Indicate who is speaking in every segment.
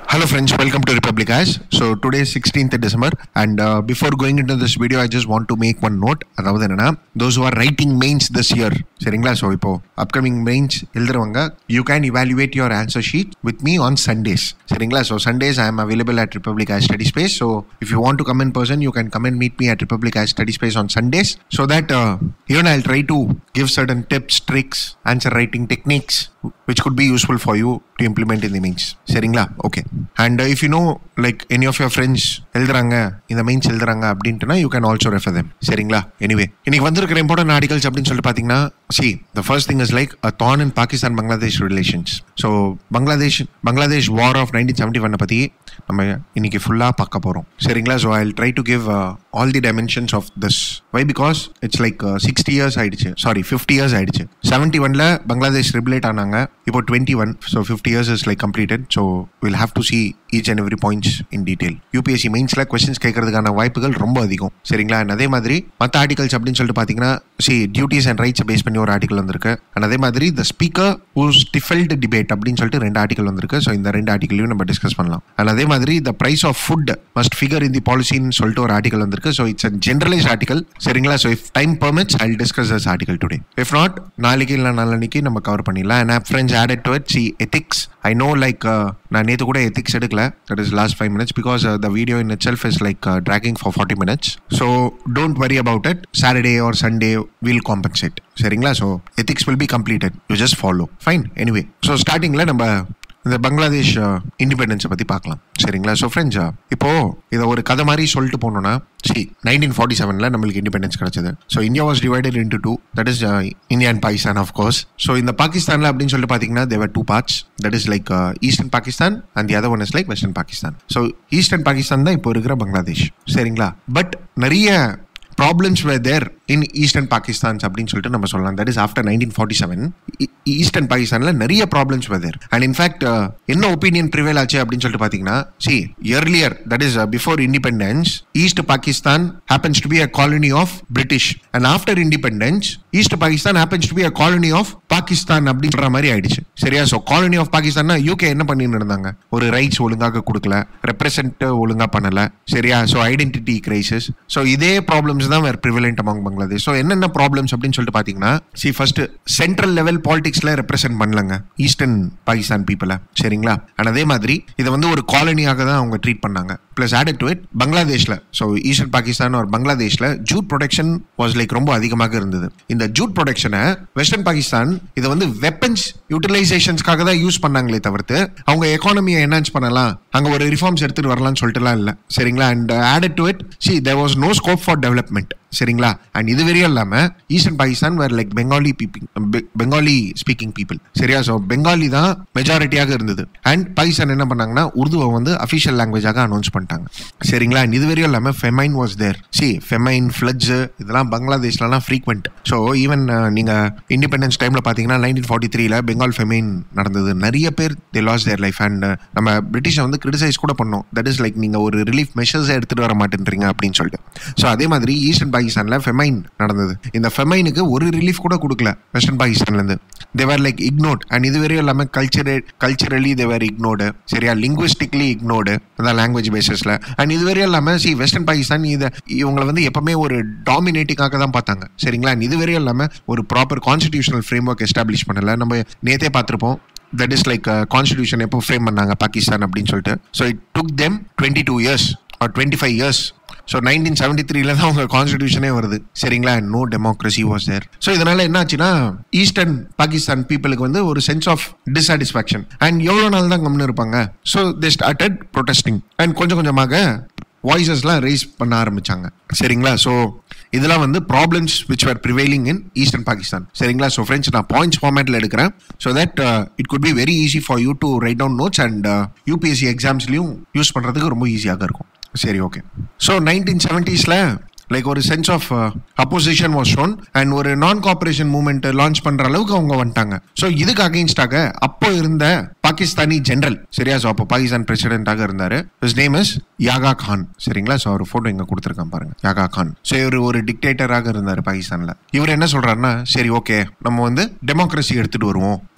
Speaker 1: Hello friends, welcome to Republic Eyes. So today is 16th December and uh, before going into this video I just want to make one note அதாவது என்னன்னா those who are writing mains this year சரிங்களா so இப்போ upcoming mains எழுதுறவங்க you can evaluate your answer sheet with me on Sundays சரிங்களா so Sundays I am available at Republic Eyes Study Space so if you want to come in person you can come and meet me at Republic Eyes Study Space on Sundays so that uh, even I'll try to give certain tips, tricks, answer writing techniques which could be useful for you to implement in the mains சரிங்களா okay and if you know like any of your friends எழுதுறாங்க இந்த mains எழுதுறாங்க அப்படின்ட்டுனா you can also refer them சரிங்களா anyway இன்னைக்கு வந்திருக்கிற important articles அப்படின்னு சொல்லிட்டு பார்த்தீங்கன்னா see the first thing is like a தான் in Pakistan Bangladesh relations so Bangladesh Bangladesh war of nineteen seventy ஒன்னை பற்றி நம்ம இன்னைக்கு ஃபுல்லாக பார்க்க போகிறோம் சரிங்களா so I try to give all the dimensions of this why because it's like sixty years ஆயிடுச்சு சாரி ஃபிஃப்டி இயர்ஸ் ஆயிடுச்சு செவன்டி ஒன்ல பங்களாதேஷ் ரிபிலேட் ஆனாங்க இப்போ twenty one so fifty years is like completed so will have to see each and every points in detail UPSC மெயின்ஸில் questions கேட்கறதுக்கான வாய்ப்புகள் ரொம்ப அதிகம் சரிங்களா and அதே மாதிரி மற்ற ஆர்டிகல்ஸ் அப்படின்னு சொல்லிட்டு பார்த்தீங்கன்னா சி டியூட்டிஸ் அண்ட் ரைட்ஸை பேஸ் பண்ணி ஒரு ஆர்டிகல் வந்திருக்கு அண்ட் அதே மாதிரி the speaker who stifled debate அப்படின்னு சொல்லிட்டு ரெண்டு ஆர்டிகல் வந்திருக்கு ஸோ இந்த ரெண்டு ஆர்டிகலையும் நம்ம டிஸ்கஸ் பண்ணலாம் அண்ட் அதே மாதிரி the price of food must figure இன் தி பாலிசின்னு சொல்லிட்டு ஒரு ஆர்டிகல் வந்திருக்கு so it's a generalise article சரிங்களா so if time permits I discuss thus article today if not நாளைக்கு இல்லை நாளைக்கு நம்ம கவர் பண்ணிடலாம் and half friends added to it C ethics I know like நான் நேற்று கூட எத்திக்ஸ் எடுக்கல that is last five minutes because the video in it self is like tracking for forty minutes so don't worry about it Saturday or Sunday will compensate சரிங்களா so ethics will be completed you just follow fine anyway so ஸ்டார்டிங்கில் நம்ம இந்த பங்களாதேஷ் இண்டிபெண்டன்ஸை பற்றி பார்க்கலாம் சரிங்களா so friends இப்போ இதை ஒரு கதை மாதிரி சொல்லிட்டு போனோம்னா சரி நைன்டீன் ஃபார்ட்டி செவனில் நம்மளுக்கு இண்டிபெண்டன்ஸ் கிடைச்சது so India was divided into two that is India and Pakistan of course so இந்த பாகிஸ்தானில் அப்படின்னு சொல்லிட்டு பார்த்தீங்கன்னா there were two parts that is like eastern Pakistan and the other one is like western Pakistan so eastern Pakistan தான் இப்போ இருக்கிற பங்களாதேஷ் சரிங்களா பட் நிறைய problems were there in eastern Pakistans அப்படின்னு சொல்லிட்டு நம்ம சொல்லலாம் that is after nineteen forty seven eastern பாகிஸ்தானில் நிறைய problems were there and in fact என்ன ஒப்பீனியன் ப்ரிவேல் ஆச்சு அப்படின்னு சொல்லிட்டு பார்த்தீங்கன்னா see earlier that is before independence east Pakistan happens to be a colony of British and after independence east Pakistan happens to be a colony of Pakistan அப்படின்ற மாதிரி ஆயிடுச்சு சரியா so colony of Pakistan UK என்ன பண்ணிட்டு இருந்தாங்க ஒரு ரைட்ஸ் ஒழுங்காக கொடுக்கல ரெப்ரசன்ட் ஒழுங்கா பண்ணல சரியா ஸோ ஐடென்டிட்டி கிரைசிஸ் ஸோ இதே ப்ராப்ளம்ஸ் தான் வேறு ப்ரிவலண்ட் அமாங் பங்களாதேஷ் ஸோ என்னென்ன ப்ராப்ளம்ஸ் அப்படின்னு சொல்லிட்டு பார்த்தீங்கன்னா சி ஃபர்ஸ்ட் சென்ட்ரல் லெவல் பாலிடிக்ஸ்ல ரெப்ரசென்ட் பண்ணலங்க ஈஸ்டர்ன் பாகிஸ்தான் பீப்புளை சரிங்களா அண்ட் அதே மாதிரி இதை வந்து ஒரு காலனியாக தான் அவங்க ட்ரீட் பண்ணாங்க பிளஸ் ஆடட் டு இட் பங்களாதேஷ்ல ஸோ ஈஸ்டர்ன் பாகிஸ்தான் ஒரு பங்களாதேஷ்ல ஜூட் ப்ரொடெக்ஷன் வாஸ் லைக் ரொம்ப அதிகமாக இருந்தது இந்த ஜூட் ப்ரொடெக்ஷனை வெஸ்டர்ன் பாகிஸ்தான் இதை வந்து வெப்பன்ஸ் யூட்டிலைசேஷன்ஸ்க்காக தான் யூஸ் பண்ணாங்களே தவிர்த்து அவங்க எக்கானமியை என்ஹான்ஸ் பண்ணலாம் அங்கே ஒரு ரிஃபார்ம்ஸ் எடுத்துட்டு வரலாம்னு சொல்லிட்டுலாம் இல்லை சரிங்களா and added to it see there was no scope for development சரிங்களா அண்ட் இது வரையும் இல்லாமல் eastern Pakistan were like Bengali peeping Bengali speaking people சரியா ஸோ பெங்காலி தான் மெஜாரிட்டியாக இருந்தது அண்ட் பாகிஸ்தான் என்ன பண்ணாங்கன்னா உருதுவை வந்து அஃபிஷியல் லாங்குவேஜாக அனௌன்ஸ் பண்ணிட்டாங்க சரிங்களா அண்ட் இது வரையும் இல்லாமல் famine was there see famine floods இதெல்லாம் பங்களாதேஷ்லலாம் ஃப்ரீக்வெண்ட் ஸோ ஈவன் நீங்கள் இண்டிபெண்டன்ஸ் டைமில் பார்த்தீங்கன்னா நைன்டீன் ஃபார்ட்டி த்ரீல பெங்கால் ஃபெமைன் நடந்தது நிறைய பேர் they lose their life and நம்ம பிரிட்டிஷை வந்து கிரிட்டிசைஸ் கூட பண்ணோம் தட் இஸ் லைக் நீங்கள் ஒரு ரிலீஃப் மெஷர்ஸை எடுத்துகிட்டு வர மாட்டேன்றீங்க அப்படின்னு சொல்லிட்டு ஸோ அதே மாதிரி ஈஸ்டர்ன் பாகிஸ்தானில் ஃபெமைன் நடந்தது இந்த ஃபெமைனுக்கு ஒரு ரிலீஃப் கூட கொடுக்கல வெஸ்டர்ன் பாகிஸ்தான்லேருந்து தேவர் லைக் இக்னோர்ட் அண்ட் இது வரையும் இல்லாமல் கல்ச்சரே கல்ச்சரலி தேவர் இக்னோர்டு சரியா லிங்குவிஸ்டிக்லி இக்னோர்டு அதான் லாங்குவேஜ் பேசிஸில் அண்ட் இது வரையும் இல்லாமல் சி வெஸ்டர்ன் பாகிஸ்தான் இதை இவங்களை வந்து எப்பவுமே ஒரு டாமினேட்டிங்காக தான் பார்த்தாங்க சரிங்களா அண்ட் இது வரையும் இல்லாமல் ஒரு proper constitutional framework establish பண்ணல நம்ம நேத்தே பார்த்துருப்போம் தட் இஸ் லைக் கான்ஸ்டிடியூஷன் எப்போ ஃப்ரேம் பண்ணாங்க பாகிஸ்தான் அப்படின்னு சொல்லிட்டு so it took them twenty two years or twenty five years so nineteen seventy த்ரீல தான் அவங்க கான்ஸ்டிடியூஷனே வருது சரிங்களா no democracy was there so இதனால என்ன ஆச்சுன்னா ஈஸ்டர்ன் பாகிஸ்தான் பீப்புளுக்கு வந்து ஒரு சென்ஸ் ஆஃப் டிஸாட்டிஸ்ஃபேக்ஷன் அண்ட் எவ்வளோ நாள் தான் கம்னு இருப்பாங்க so they started protesting and கொஞ்சம் கொஞ்சமாக வாய்ஸஸ்லாம் ரைஸ் பண்ண ஆரம்பிச்சாங்க சரிங்களா ஸோ இதெல்லாம் வந்து problems which are prevailing in eastern Pakistan சரிங்களா ஸோ ஃப்ரெண்ட்ஸ் நான் பாயிண்ட்ஸ் ஃபார்மேட்டில் எடுக்கிறேன் so that it could be very easy for you to write down notes and UPSC எக்ஸாம்ஸ்லையும் யூஸ் பண்ணுறதுக்கு ரொம்ப ஈஸியாக இருக்கும் சரி ஓகே ஸோ நைன்டீன் செவன்ட்டீஸில் லைக் ஒரு sense of opposition was shown and ஒரு நான் காப்பரேஷன் மூவ்மெண்ட் லான்ச் பண்ற அளவுக்கு அவங்க வந்துட்டாங்க ஸோ இதுக்கு அகெயின்ஸ்டாக அப்போ இருந்த பாகிஸ்தானி ஜெனரல் சரியா ஸோ அப்போ பாகிஸ்தான் பிரசிடென்ட்டாக இருந்தாரு his name is Yahya Khan சரிங்களா ஸோ ஒரு ஃபோட்டோ இங்கே கொடுத்துருக்கேன் பாருங்க யாகா கான் ஸோ இவர் ஒரு டிக்டேட்டராக இருந்தார் பாகிஸ்தானில் இவர் என்ன சொல்றாருன்னா சரி ஓகே நம்ம வந்து டெமோக்ரஸி எடுத்துட்டு வருவோம்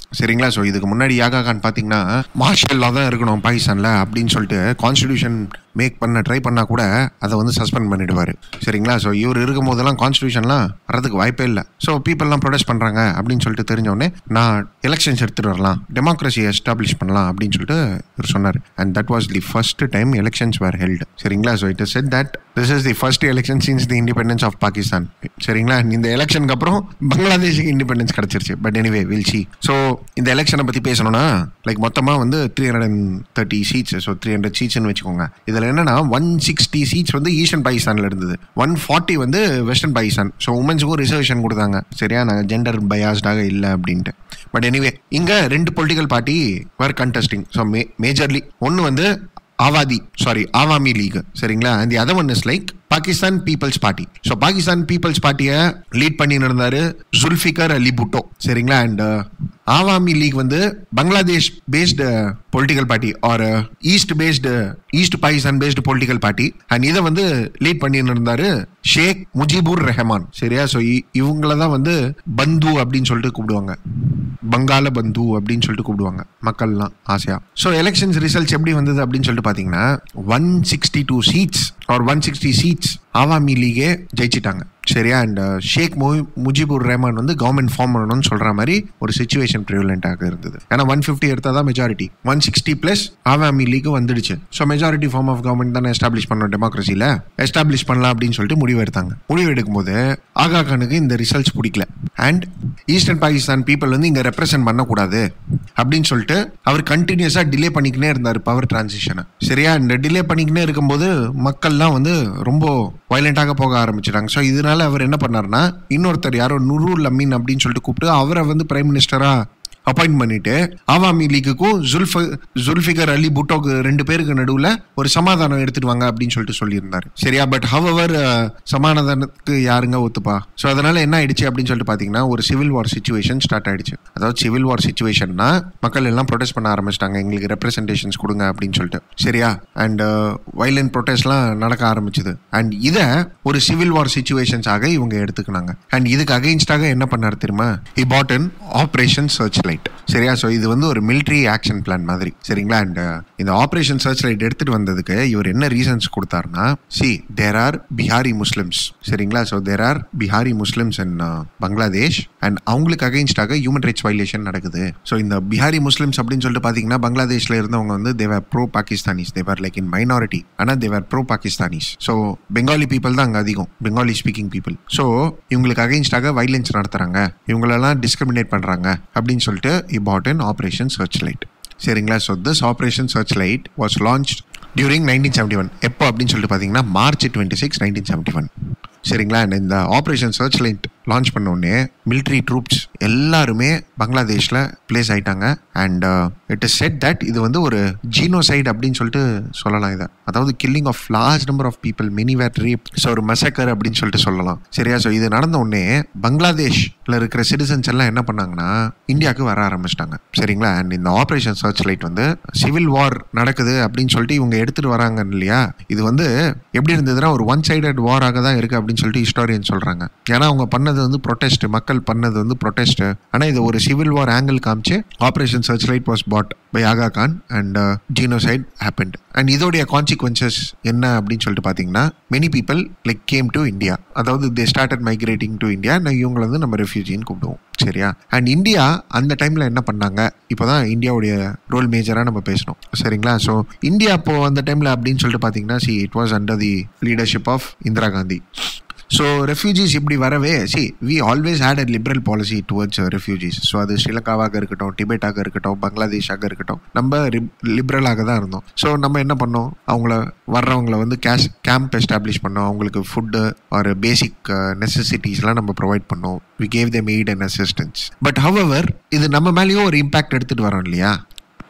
Speaker 1: சரிங்களா ஸோ இதுக்கு முன்னாடி யாகா கான் பார்த்தீங்கன்னா மார்ஷல் லா தான் இருக்கணும் பாகிஸ்தானில் அப்படின்னு சொல்லிட்டு கான்ஸ்டியூஷன் மேக் பண்ண ட்ரை பண்ணா கூட அதை வந்து சஸ்பெண்ட் பண்ணிடுவார் சரிங்களா ஸோ இவர் இருக்கும் போதெல்லாம் கான்ஸ்டியூஷன்லாம் வரதுக்கு வாய்ப்பே இல்லை ஸோ பீப்புளெலாம் ப்ரொடெஸ்ட் பண்ணுறாங்க அப்படின்னு சொல்லிட்டு தெரிஞ்சோடனே நான் எலெக்ஷன்ஸ் எடுத்துகிட்டு வரலாம் டெமோக்ரஸி எஸ்டாப்ளிஷ் பண்ணலாம் அப்படின்னு சொல்லிட்டு இவர் சொன்னார் and that was the first time elections were held சரிங்களா so it is said that this is the first election since the independence of Pakistan சரிங்களா இந்த எலெக்ஷனுக்கு அப்புறம் பங்களாதேஷுக்கு இண்டிபெண்டன்ஸ் கிடச்சிருச்சு but anyway will see so இந்த எலெக்ஷனை பற்றி பேசணும்னா லைக் மொத்தமாக வந்து three hundred and thirty seats so three hundred சீட்ஸ்னு வச்சுக்கோங்க இதில் என்னன்னா ஒன் சிக்ஸ்டி சீட்ஸ் வந்து ஈஸ்டர்ன் பாகிஸ்தானில் இருந்தது ஒன் ஃபார்ட்டி வந்து வெஸ்டர்ன் பாகிஸ்தான் ஸோ உமன்ஸுக்கும் ரிசர்வேஷன் கொடுத்தாங்க சரியா நாங்கள் ஜெண்டர் பயாஸ்டாக இல்லை அப்படின்ட்டு பட் எனிவே இங்கே ரெண்டு political party were contesting so மே மேஜர்லி ஒன்று வந்து ஆவாதி சாரி ஆவாமி லீக் சரிங்களா and the other one is like Pakistan people's party so Pakistan people's பார்ட்டியை லீட் பண்ணி நடந்தாரு ஜுல்ஃபிகர் அலி புட்டோ சரிங்களா அண்ட் ஆவாமி லீக் வந்து Bangladesh based political party or east based east Pakistan based political party and இதை வந்து லீட் பண்ணி இருந்தாரு ஷேக் முஜிபுர் ரெஹமான் சரியா ஸோ இவங்கள தான் வந்து பந்து அப்படின்னு சொல்லிட்டு கூப்பிடுவாங்க பங்கால பந்து அப்படின்னு சொல்லிட்டு கூப்பிடுவாங்க மக்கள்லாம் ஆசையா ஸோ எலெக்ஷன்ஸ் ரிசல்ட்ஸ் எப்படி வந்தது அப்படின்னு சொல்லிட்டு பார்த்தீங்கன்னா one sixty two seats or one sixty seats Awami லீகே ஜெயிச்சிட்டாங்க சரியா அண்ட் ஷேக் மு முஜிபுர் ரஹ்மான் வந்து கவர்மெண்ட் ஃபார்ம் பண்ணணும்னு சொல்ற மாதிரி ஒரு சுச்சுவேஷன் ப்ரிவலண்டாக இருந்தது ஏன்னா ஒன் ஃபிஃப்டி எடுத்தால் தான் majority one sixty plus Awami League வந்துடுச்சு so majority form of government தானே எஸ்டாப்ளிஷ் பண்ணோம் டெமோக்ரஸியில் எஸ்டாப்ளிஷ் பண்ணலாம் அப்படின்னு சொல்லிட்டு முடிவு எடுத்தாங்க முடிவு எடுக்கும்போது ஆகா கானுக்கு இந்த ரிசல்ட்ஸ் பிடிக்கல அண்ட் ஈஸ்டர்ன் பாகிஸ்தான் பீப்புள் வந்து இங்கே ரெப்ரசென்ட் பண்ணக்கூடாது அப்படின்னு சொல்லிட்டு அவர் கண்டினியூஸாக டிலே பண்ணிக்கினே இருந்தார் பவர் டிரான்சிஷனை சரியா இந்த டிலே பண்ணிக்கினே இருக்கும்போது மக்கள்லாம் வந்து ரொம்ப வயலண்டாக போக ஆரம்பிச்சிட்டாங்க ஸோ இதனால அவர் என்ன பண்ணாருன்னா இன்னொருத்தர் யாரோ நுரூர் லமீன் அப்படின்னு சொல்லிட்டு கூப்பிட்டு அவரை வந்து பிரைம் மினிஸ்டரா அப்பாயிண்ட் பண்ணிட்டு ஆவாமி லீக்குக்கும் ஜுல்ஃப ஜுல்ஃபிகர் அலி புட்டோக்கு ரெண்டு பேருக்கு நடுவில் ஒரு சமாதானம் எடுத்துட்டு வாங்க அப்படின்னு சொல்லிட்டு சொல்லியிருந்தாரு சரியா பட் ஹவவர் சமாதானத்துக்கு யாருங்க ஒத்துப்பா ஸோ அதனால என்ன ஆயிடுச்சு அப்படின்னு சொல்லிட்டு பார்த்தீங்கன்னா ஒரு சிவில் வார் சுச்சுவேஷன் ஸ்டார்ட் ஆயிடுச்சு அதாவது சிவில் வார் சுச்சுவேஷன்னா மக்கள் எல்லாம் ப்ரொடெஸ்ட் பண்ண ஆரம்பிச்சிட்டாங்க எங்களுக்கு ரெப்ரசன்டேஷன்ஸ் கொடுங்க அப்படின்னு சொல்லிட்டு சரியா அண்ட் வைலண்ட் ப்ரொடெஸ்ட்லாம் நடக்க ஆரம்பிச்சது அண்ட் இதை ஒரு சிவில் வார் சுச்சுவேஷன்ஸாக இவங்க எடுத்துக்கினாங்க அண்ட் இதுக்கு அகைன்ஸ்டாக என்ன பண்ணாரு தெரியுமா he put in operation search light சரியா ஸோ இது வந்து ஒரு மிலிட்ரி ஆக்ஷன் பிளான் மாதிரி சரிங்களா அண்ட் இந்த ஆப்ரேஷன் சர்ச் லைட் எடுத்துட்டு வந்ததுக்கு இவர் என்ன ரீசன்ஸ் கொடுத்தாருன்னா see there are Bihari Muslims சரிங்களா so there are Bihari Muslims in Bangladesh and அவங்களுக்கு அகைன்ஸ்டாக ஹியூமன் ரைட்ஸ் வயலேஷன் நடக்குது ஸோ இந்த பிஹாரி முஸ்லிம்ஸ் அப்படின்னு சொல்லிட்டு பார்த்தீங்கன்னா பங்களாதேஷ்ல இருந்தவங்க வந்து they were pro Pakistanis they were like in minority ஆனால் they were pro Pakistanis so Bengali people தான் அங்கே அதிகம் பெங்காலி ஸ்பீக்கிங் பீப்புள் ஸோ இவங்களுக்கு அகைன்ஸ்டாக வைலன்ஸ் நடத்துறாங்க இவங்களெல்லாம் டிஸ்கிரிமினேட் பண்ணுறாங்க அப்படின்னு சொல்லிட்டு இபார்டன் ஆப்ரேஷன் சர்ச் லைட் சரிங்களா so this operation search light was launch during nineteen seventy one எப்போ அப்படின்னு சொல்லிட்டு பார்த்தீங்கன்னா March twenty six nineteen seventy one சரிங்களா அண்ட் இந்த ஆப்ரேஷன் சர்ச் லைட் லான்ச் பண்ண உடனே மிலிட்ரி ட்ரூப்ஸ் எல்லாருமே பங்களாதேஷில் பிளேஸ் ஆயிட்டாங்க and it is said that இது வந்து ஒரு ஜீனோசைட் அப்படின்னு சொல்லிட்டு சொல்லலாம் இதை அதாவது killing of large number of people many were rape so ஒரு மெசக்கர் அப்படின்னு சொல்லிட்டு சொல்லலாம் சரியா ஸோ இது நடந்த உடனே பங்களாதேஷ்ல இருக்கிற சிட்டிசன்ஸ் எல்லாம் என்ன பண்ணாங்கன்னா இந்தியாவுக்கு வர ஆரம்பிச்சிட்டாங்க சரிங்களா அண்ட் இந்த ஆப்ரேஷன் சர்ச் லைட் வந்து சிவில் வார் நடக்குது அப்படின்னு சொல்லிட்டு இவங்க எடுத்துட்டு வராங்க இல்லையா இது வந்து எப்படி இருந்ததுன்னா ஒரு ஒன் சைடட் வாராக தான் இருக்கு அப்படின்னு சொல்லிட்டு ஹிஸ்டாரியன் சொல்றாங்க ஏன்னா அவங்க பண்ணது வந்து ப்ரொடெஸ்ட் மக்கள் பண்ணது வந்து ப்ரொடெஸ்ட் ஆனால் இது ஒரு சிவில் வார் ஆங்கிள் காமிச்சு operation search light was put by Agha Khan and genocide happened and இதோடைய கான்சிக்வன்சஸ் என்ன அப்படின்னு சொல்லிட்டு பார்த்தீங்கன்னா many people like came to India அதாவது they started migrating to India இவங்களை வந்து நம்ம ரெஃப்யூஜின்னு கூப்பிடுவோம் சரியா அண்ட் இந்தியா அந்த டைம்ல என்ன பண்ணாங்க இப்போதான் இந்தியாவுடைய ரோல் மேஜரா நம்ம பேசணும் சரிங்களா ஸோ இந்தியா அப்போ அந்த டைம்ல அப்படின்னு சொல்லிட்டு பார்த்தீங்கன்னா see it was under the leadership of Indira Gandhi so refugees இப்படி வரவே see we always had a liberal policy towards refugees so அது ஸ்ரீலங்காவாக இருக்கட்டும் டிபேட்டாக இருக்கட்டும் பங்களாதேஷாக இருக்கட்டும் நம்ம லிபரலாக தான் இருந்தோம் ஸோ நம்ம என்ன பண்ணோம் அவங்கள வர்றவங்கள வந்து கேஷ் கேம்ப் எஸ்டாப்ளிஷ் பண்ணோம் அவங்களுக்கு ஃபுட்டு ஒரு பேசிக் நெசசிட்டிஸ்லாம் நம்ம ப்ரொவைட் பண்ணோம் we gave the aid and assistance but however இது நம்ம மேலேயும் ஒரு இம்பாக்ட் எடுத்துகிட்டு வரோம் இல்லையா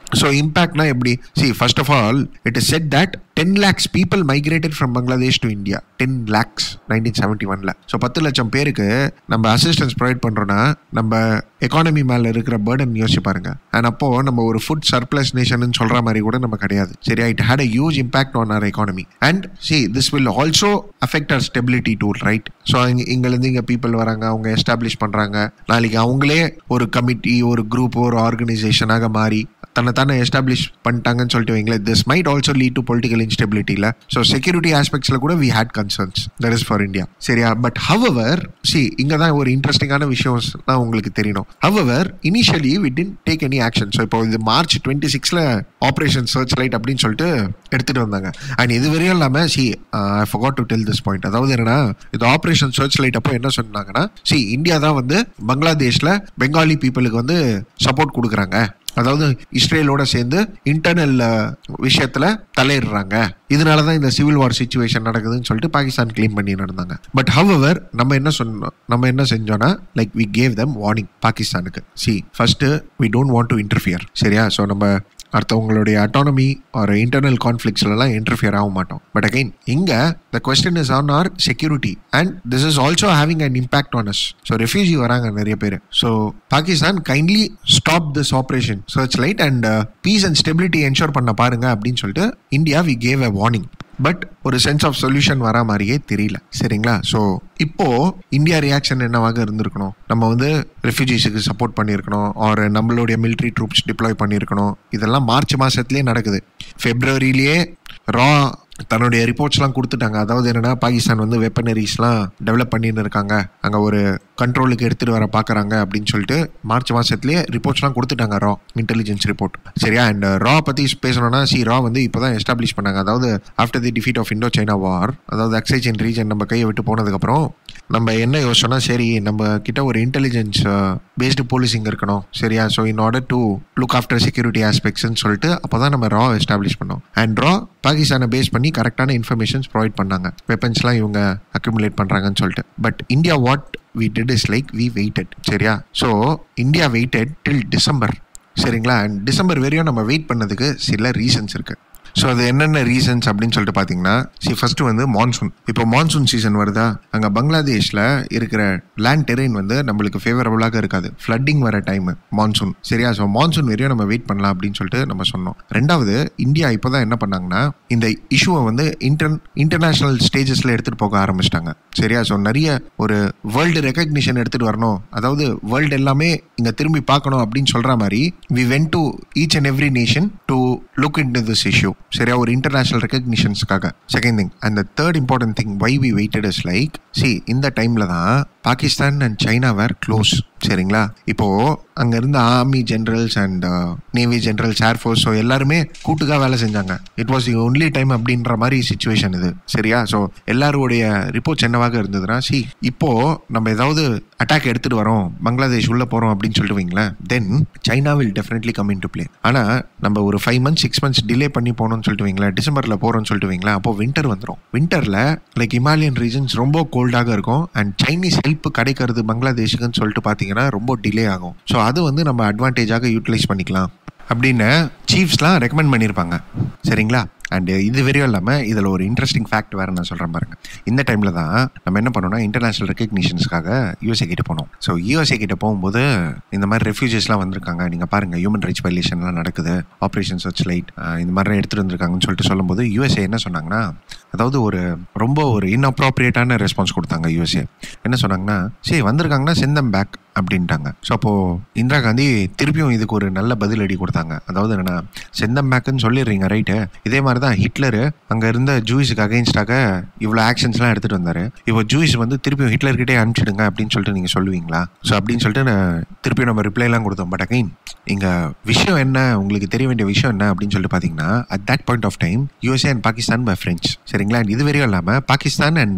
Speaker 1: ஸோ இம்பாக்ட்னா எப்படி see first of all it is said that ten lakhs people migrated from Bangladesh to India ten lakhs nineteen seventy ஒன்ல ஸோ பத்து லட்சம் பேருக்கு நம்ம அசிஸ்டன்ஸ் ப்ரொவைட் பண்ணுறோன்னா நம்ம எக்கானமி மேலே இருக்கிற பேர்டன் யோசிச்சு பாருங்க அண்ட் அப்போ நம்ம ஒரு ஃபுட் சர்ப்ளஸ் நேஷன் சொல்ற மாதிரி கூட நம்ம கிடையாது சரியா it had a huge impact on our economy and see this will also affect our stability tool right so இங்க இங்கேருந்து இங்கே பீப்புள் வராங்க அவங்க எஸ்டாப்ளிஷ் பண்ணுறாங்க நாளைக்கு அவங்களே ஒரு கமிட்டி ஒரு குரூப் ஒரு ஆர்கனைசேஷனாக மாறி தன்னை தானே எஸ்டாப்ளிஷ் பண்ணிட்டாங்கன்னு சொல்லிட்டு வைங்களேன் this might also lead to political இன்ஸ்டெபிலிட்டியில் ஸோ செக்யூரிட்டி ஆஸ்பெக்ட்ஸில் கூட we had concerns that is for India சரியா பட் ஹவவர் சி இங்கே தான் ஒரு இன்ட்ரெஸ்டிங்கான விஷயம் தான் உங்களுக்கு தெரியணும் however initially we didn't take any action so இப்போ இது மார்ச் டுவெண்ட்டி சிக்ஸில் ஆப்ரேஷன் சர்ச் லைட் அப்படின்னு சொல்லிட்டு எடுத்துகிட்டு வந்தாங்க அண்ட் இது வரையும் இல்லாமல் see I forgot to tell this point அதாவது என்னன்னா இது ஆப்ரேஷன் சர்ச் லைட் அப்போ என்ன சொன்னாங்கன்னா சி இந்தியா தான் வந்து பங்களாதேஷில் பெங்காலி பீப்புளுக்கு வந்து சப்போர்ட் கொடுக்குறாங்க அதாவது இஸ்ரேலோட சேர்ந்து இன்டர்னல் விஷயத்துல தலையிடுறாங்க இதனால தான் இந்த சிவில் வார் சுச்சுவேஷன் நடக்குதுன்னு சொல்லிட்டு பாகிஸ்தான் கிளைம் பண்ணி நடந்தாங்க பட் ஹவவர் நம்ம என்ன சொன்னோம் நம்ம என்ன செஞ்சோம்னா like we gave them warning பாகிஸ்தானுக்கு see first we don't want to interfere சரியா ஸோ நம்ம அடுத்தவங்களுடைய அட்டானமி ஒரு இன்டர்னல் கான்ஃப்ளிக்ஸ்லாம் இன்டர்ஃபியர் ஆக மாட்டோம் பட் அகைன் இங்க the question is on our security and this is also having an impact on us so refugee வராங்க நிறைய பேர் so Pakistan kindly stop this operation search light and peace and stability ensure பண்ண பாருங்க அப்படின்னு சொல்லிட்டு India we gave a warning but ஒரு sense of solution வரா மாதிரியே தெரியல சரிங்களா ஸோ இப்போ இந்தியா ரியாக்ஷன் என்னவாக இருந்திருக்கணும் நம்ம வந்து ரெஃப்யூஜிஸுக்கு சப்போர்ட் பண்ணியிருக்கணும் ஆர் நம்மளுடைய மிலிட்ரி ட்ரூப்ஸ் டிப்ளாய் பண்ணியிருக்கணும் இதெல்லாம் மார்ச் மாதத்துலேயே நடக்குது ஃபெப்ரவரியிலேயே ரா தன்னுடைய ரிப்போர்ட்ஸ்லாம் கொடுத்துட்டாங்க அதாவது என்னன்னா பாகிஸ்தான் வந்து வெப்பனரிஸ்லாம் டெவலப் பண்ணின்னு இருக்காங்க அங்கே ஒரு கண்ட்ரோலுக்கு எடுத்துகிட்டு வர பார்க்குறாங்க அப்படின்னு சொல்லிட்டு மார்ச் மாதத்துலேயே ரிப்போர்ட்ஸ்லாம் கொடுத்துட்டாங்க ரா இன்டெலிஜென்ஸ் ரிப்போர்ட் சரியா அண்ட் ரா பற்றி பேசணும்னா சி ரா வந்து இப்போ தான் எஸ்டாப்ளிஷ் பண்ணாங்க அதாவது after the defeat of Indo China war அதாவது அக்சைஜன் ரீஜன் நம்ம கையை விட்டு போனதுக்கப்புறம் நம்ம என்ன யோசிச்சோம்னா சரி நம்ம கிட்ட ஒரு இன்டெலிஜென்ஸ் பேஸ்டு போலீசிங் இருக்கணும் சரியா so in order to look after security ஆஸ்பெக்ட்ஸ்னு சொல்லிட்டு அப்போ தான் நம்ம ரா எஸ்டாப்ளிஷ் பண்ணோம் அண்ட் ரா பாகிஸ்தானை பேஸ் பண்ணி கரெக்டான இன்ஃபர்மேஷன்ஸ் ப்ரொவைட் பண்ணாங்க வெப்பன்ஸ்லாம் இவங்க அக்யூமுலேட் பண்ணுறாங்கன்னு சொல்லிட்டு but India what we did is like we waited சரியா so India waited till December சரிங்களா அண்ட் டிசம்பர் வரையும் நம்ம வெயிட் பண்ணதுக்கு சில ரீசன்ஸ் இருக்கு ஸோ அது என்னென்ன ரீசன்ஸ் அப்படின்னு சொல்லிட்டு பார்த்தீங்கன்னா சி ஃபர்ஸ்ட் வந்து மான்சூன் இப்போ மான்சூன் சீசன் வருதா அங்கே பங்களாதேஷில் இருக்கிற லேண்ட் டெரெயின் வந்து நம்மளுக்கு ஃபேவரபுளாக இருக்காது ஃப்ளட்டிங் வர டைம் மான்சூன் சரியா ஸோ மான்சூன் வரையும் நம்ம வெயிட் பண்ணலாம் அப்படின்னு சொல்லிட்டு நம்ம சொன்னோம் ரெண்டாவது இந்தியா இப்போ தான் என்ன பண்ணாங்கன்னா இந்த இஷ்யூவை வந்து இன்டர் இன்டர்நேஷனல் ஸ்டேஜஸில் எடுத்துகிட்டு போக ஆரம்பிச்சிட்டாங்க சரியா ஸோ நிறைய ஒரு வேர்ல்டு ரெக்கக்னிஷன் எடுத்துகிட்டு வரணும் அதாவது வேர்ல்டு எல்லாமே இங்கே திரும்பி பார்க்கணும் அப்படின்னு சொல்கிற மாதிரி we want to each and every nation to look into this issue சரியா ஒரு இன்டர்நேஷனல் ரெக்கக்னிஷன்ஸ்க்காக second thing and third important thing why we waited is like see இந்த டைம்ல தான் Pakistan and China were close சரிங்களா இப்போ அங்க இருந்த army generals and navy generals air force so எல்லாருமே கூட்டுக்கா வேலை செஞ்சாங்க it was the only time அப்படின்ற மாதிரி சுச்சுவேஷன் இது சரியா ஸோ எல்லாருடைய ரிப்போர்ட்ஸ் என்னவாக இருந்ததுன்னா சி இப்போ நம்ம ஏதாவது அட்டாக் எடுத்துட்டு வரோம் பங்களாதேஷ் உள்ள போறோம் அப்படின்னு சொல்லிட்டு வைங்களேன் then China will definitely come in to play ஆனா நம்ம ஒரு five months six months delay பண்ணி போகணும்னு சொல்லிட்டு வைங்களேன் டிசம்பர்ல போறோம்னு சொல்லிட்டு வைங்களேன் அப்போ வின்டர் வந்துடும் வின்டர்ல லைக் இமாலயன் ரீஜன்ஸ் ரொம்ப கோல்டாக இருக்கும் அண்ட் சைனீஸ் ஹெல்ப் கிடைக்கிறது பங்களாதேஷுக்குன்னு சொல்லிட்டு பார்த்தீங்கன்னா ரொம்ப டிலே ஆகும் ஸோ அது வந்து நம்ம அட்வான்டேஜாக யூட்டிலைஸ் பண்ணிக்கலாம் அப்படின்னு சீஃப்ஸ்லாம் ரெக்கமெண்ட் பண்ணியிருப்பாங்க சரிங்களா அண்ட் இது வரையும் இல்லாமல் இதில் ஒரு இன்ட்ரெஸ்டிங் ஃபேக்ட் வேறு நான் சொல்கிறேன் பாருங்க இந்த டைமில் தான் நம்ம என்ன பண்ணோம்னா இன்டர்நேஷனல் ரெக்கக்னிஷன்ஸ்க்காக யூஎஸ்ஏ கிட்ட போனோம் ஸோ யூஎஸ்ஏ கிட்ட போகும்போது இந்த மாதிரி ரெஃப்யூஜஸ்லாம் வந்திருக்காங்க நீங்கள் பாருங்கள் ஹியூமன் ரைட்ஸ் வயலேஷன்லாம் நடக்குது ஆப்ரேஷன் சர்ச் லைட் இந்த மாதிரிலாம் எடுத்துகிட்டு வந்திருக்காங்கன்னு சொல்லிட்டு சொல்லும்போது யூஎஸ்ஏ என்ன சொன்னாங்கன்னா அதாவது ஒரு ரொம்ப ஒரு இன்அப்ராப்ரியேட்டான ரெஸ்பான்ஸ் கொடுத்தாங்க யூஎஸ்ஏ என்ன சொன்னாங்கன்னா சரி வந்திருக்காங்கன்னா செந்தம் பேக் அப்படின்ட்டாங்க ஸோ அப்போது இந்திரா காந்தி திருப்பியும் இதுக்கு ஒரு நல்ல பதில் அடி கொடுத்தாங்க அதாவது என்னன்னா செந்தம் பேக்குன்னு சொல்லிடுறீங்க ரைட்டு இதே மாதிரி தான் ஹிட்லரு அங்கே இருந்த ஜூயிஸுக்கு அகைன்ஸ்டாக இவ்வளோ ஆக்ஷன்ஸ்லாம் எடுத்துகிட்டு வந்தார் இப்போ ஜூயிஸ் வந்து திருப்பியும் ஹிட்லர்கிட்டே அனுப்பிச்சிடுங்க அப்படின்னு சொல்லிட்டு நீங்கள் சொல்லுவீங்களா ஸோ அப்படின்னு சொல்லிட்டு நான் திருப்பியும் நம்ம ரிப்ளைலாம் கொடுத்தோம் பட் அகைன் இங்கே விஷயம் என்ன உங்களுக்கு தெரிய வேண்டிய விஷயம் என்ன அப்படின்னு சொல்லிட்டு பார்த்தீங்கன்னா at that point of time USA and Pakistan by friends சரிங்களா அண்ட் இது வரையும் இல்லாமல் Pakistan and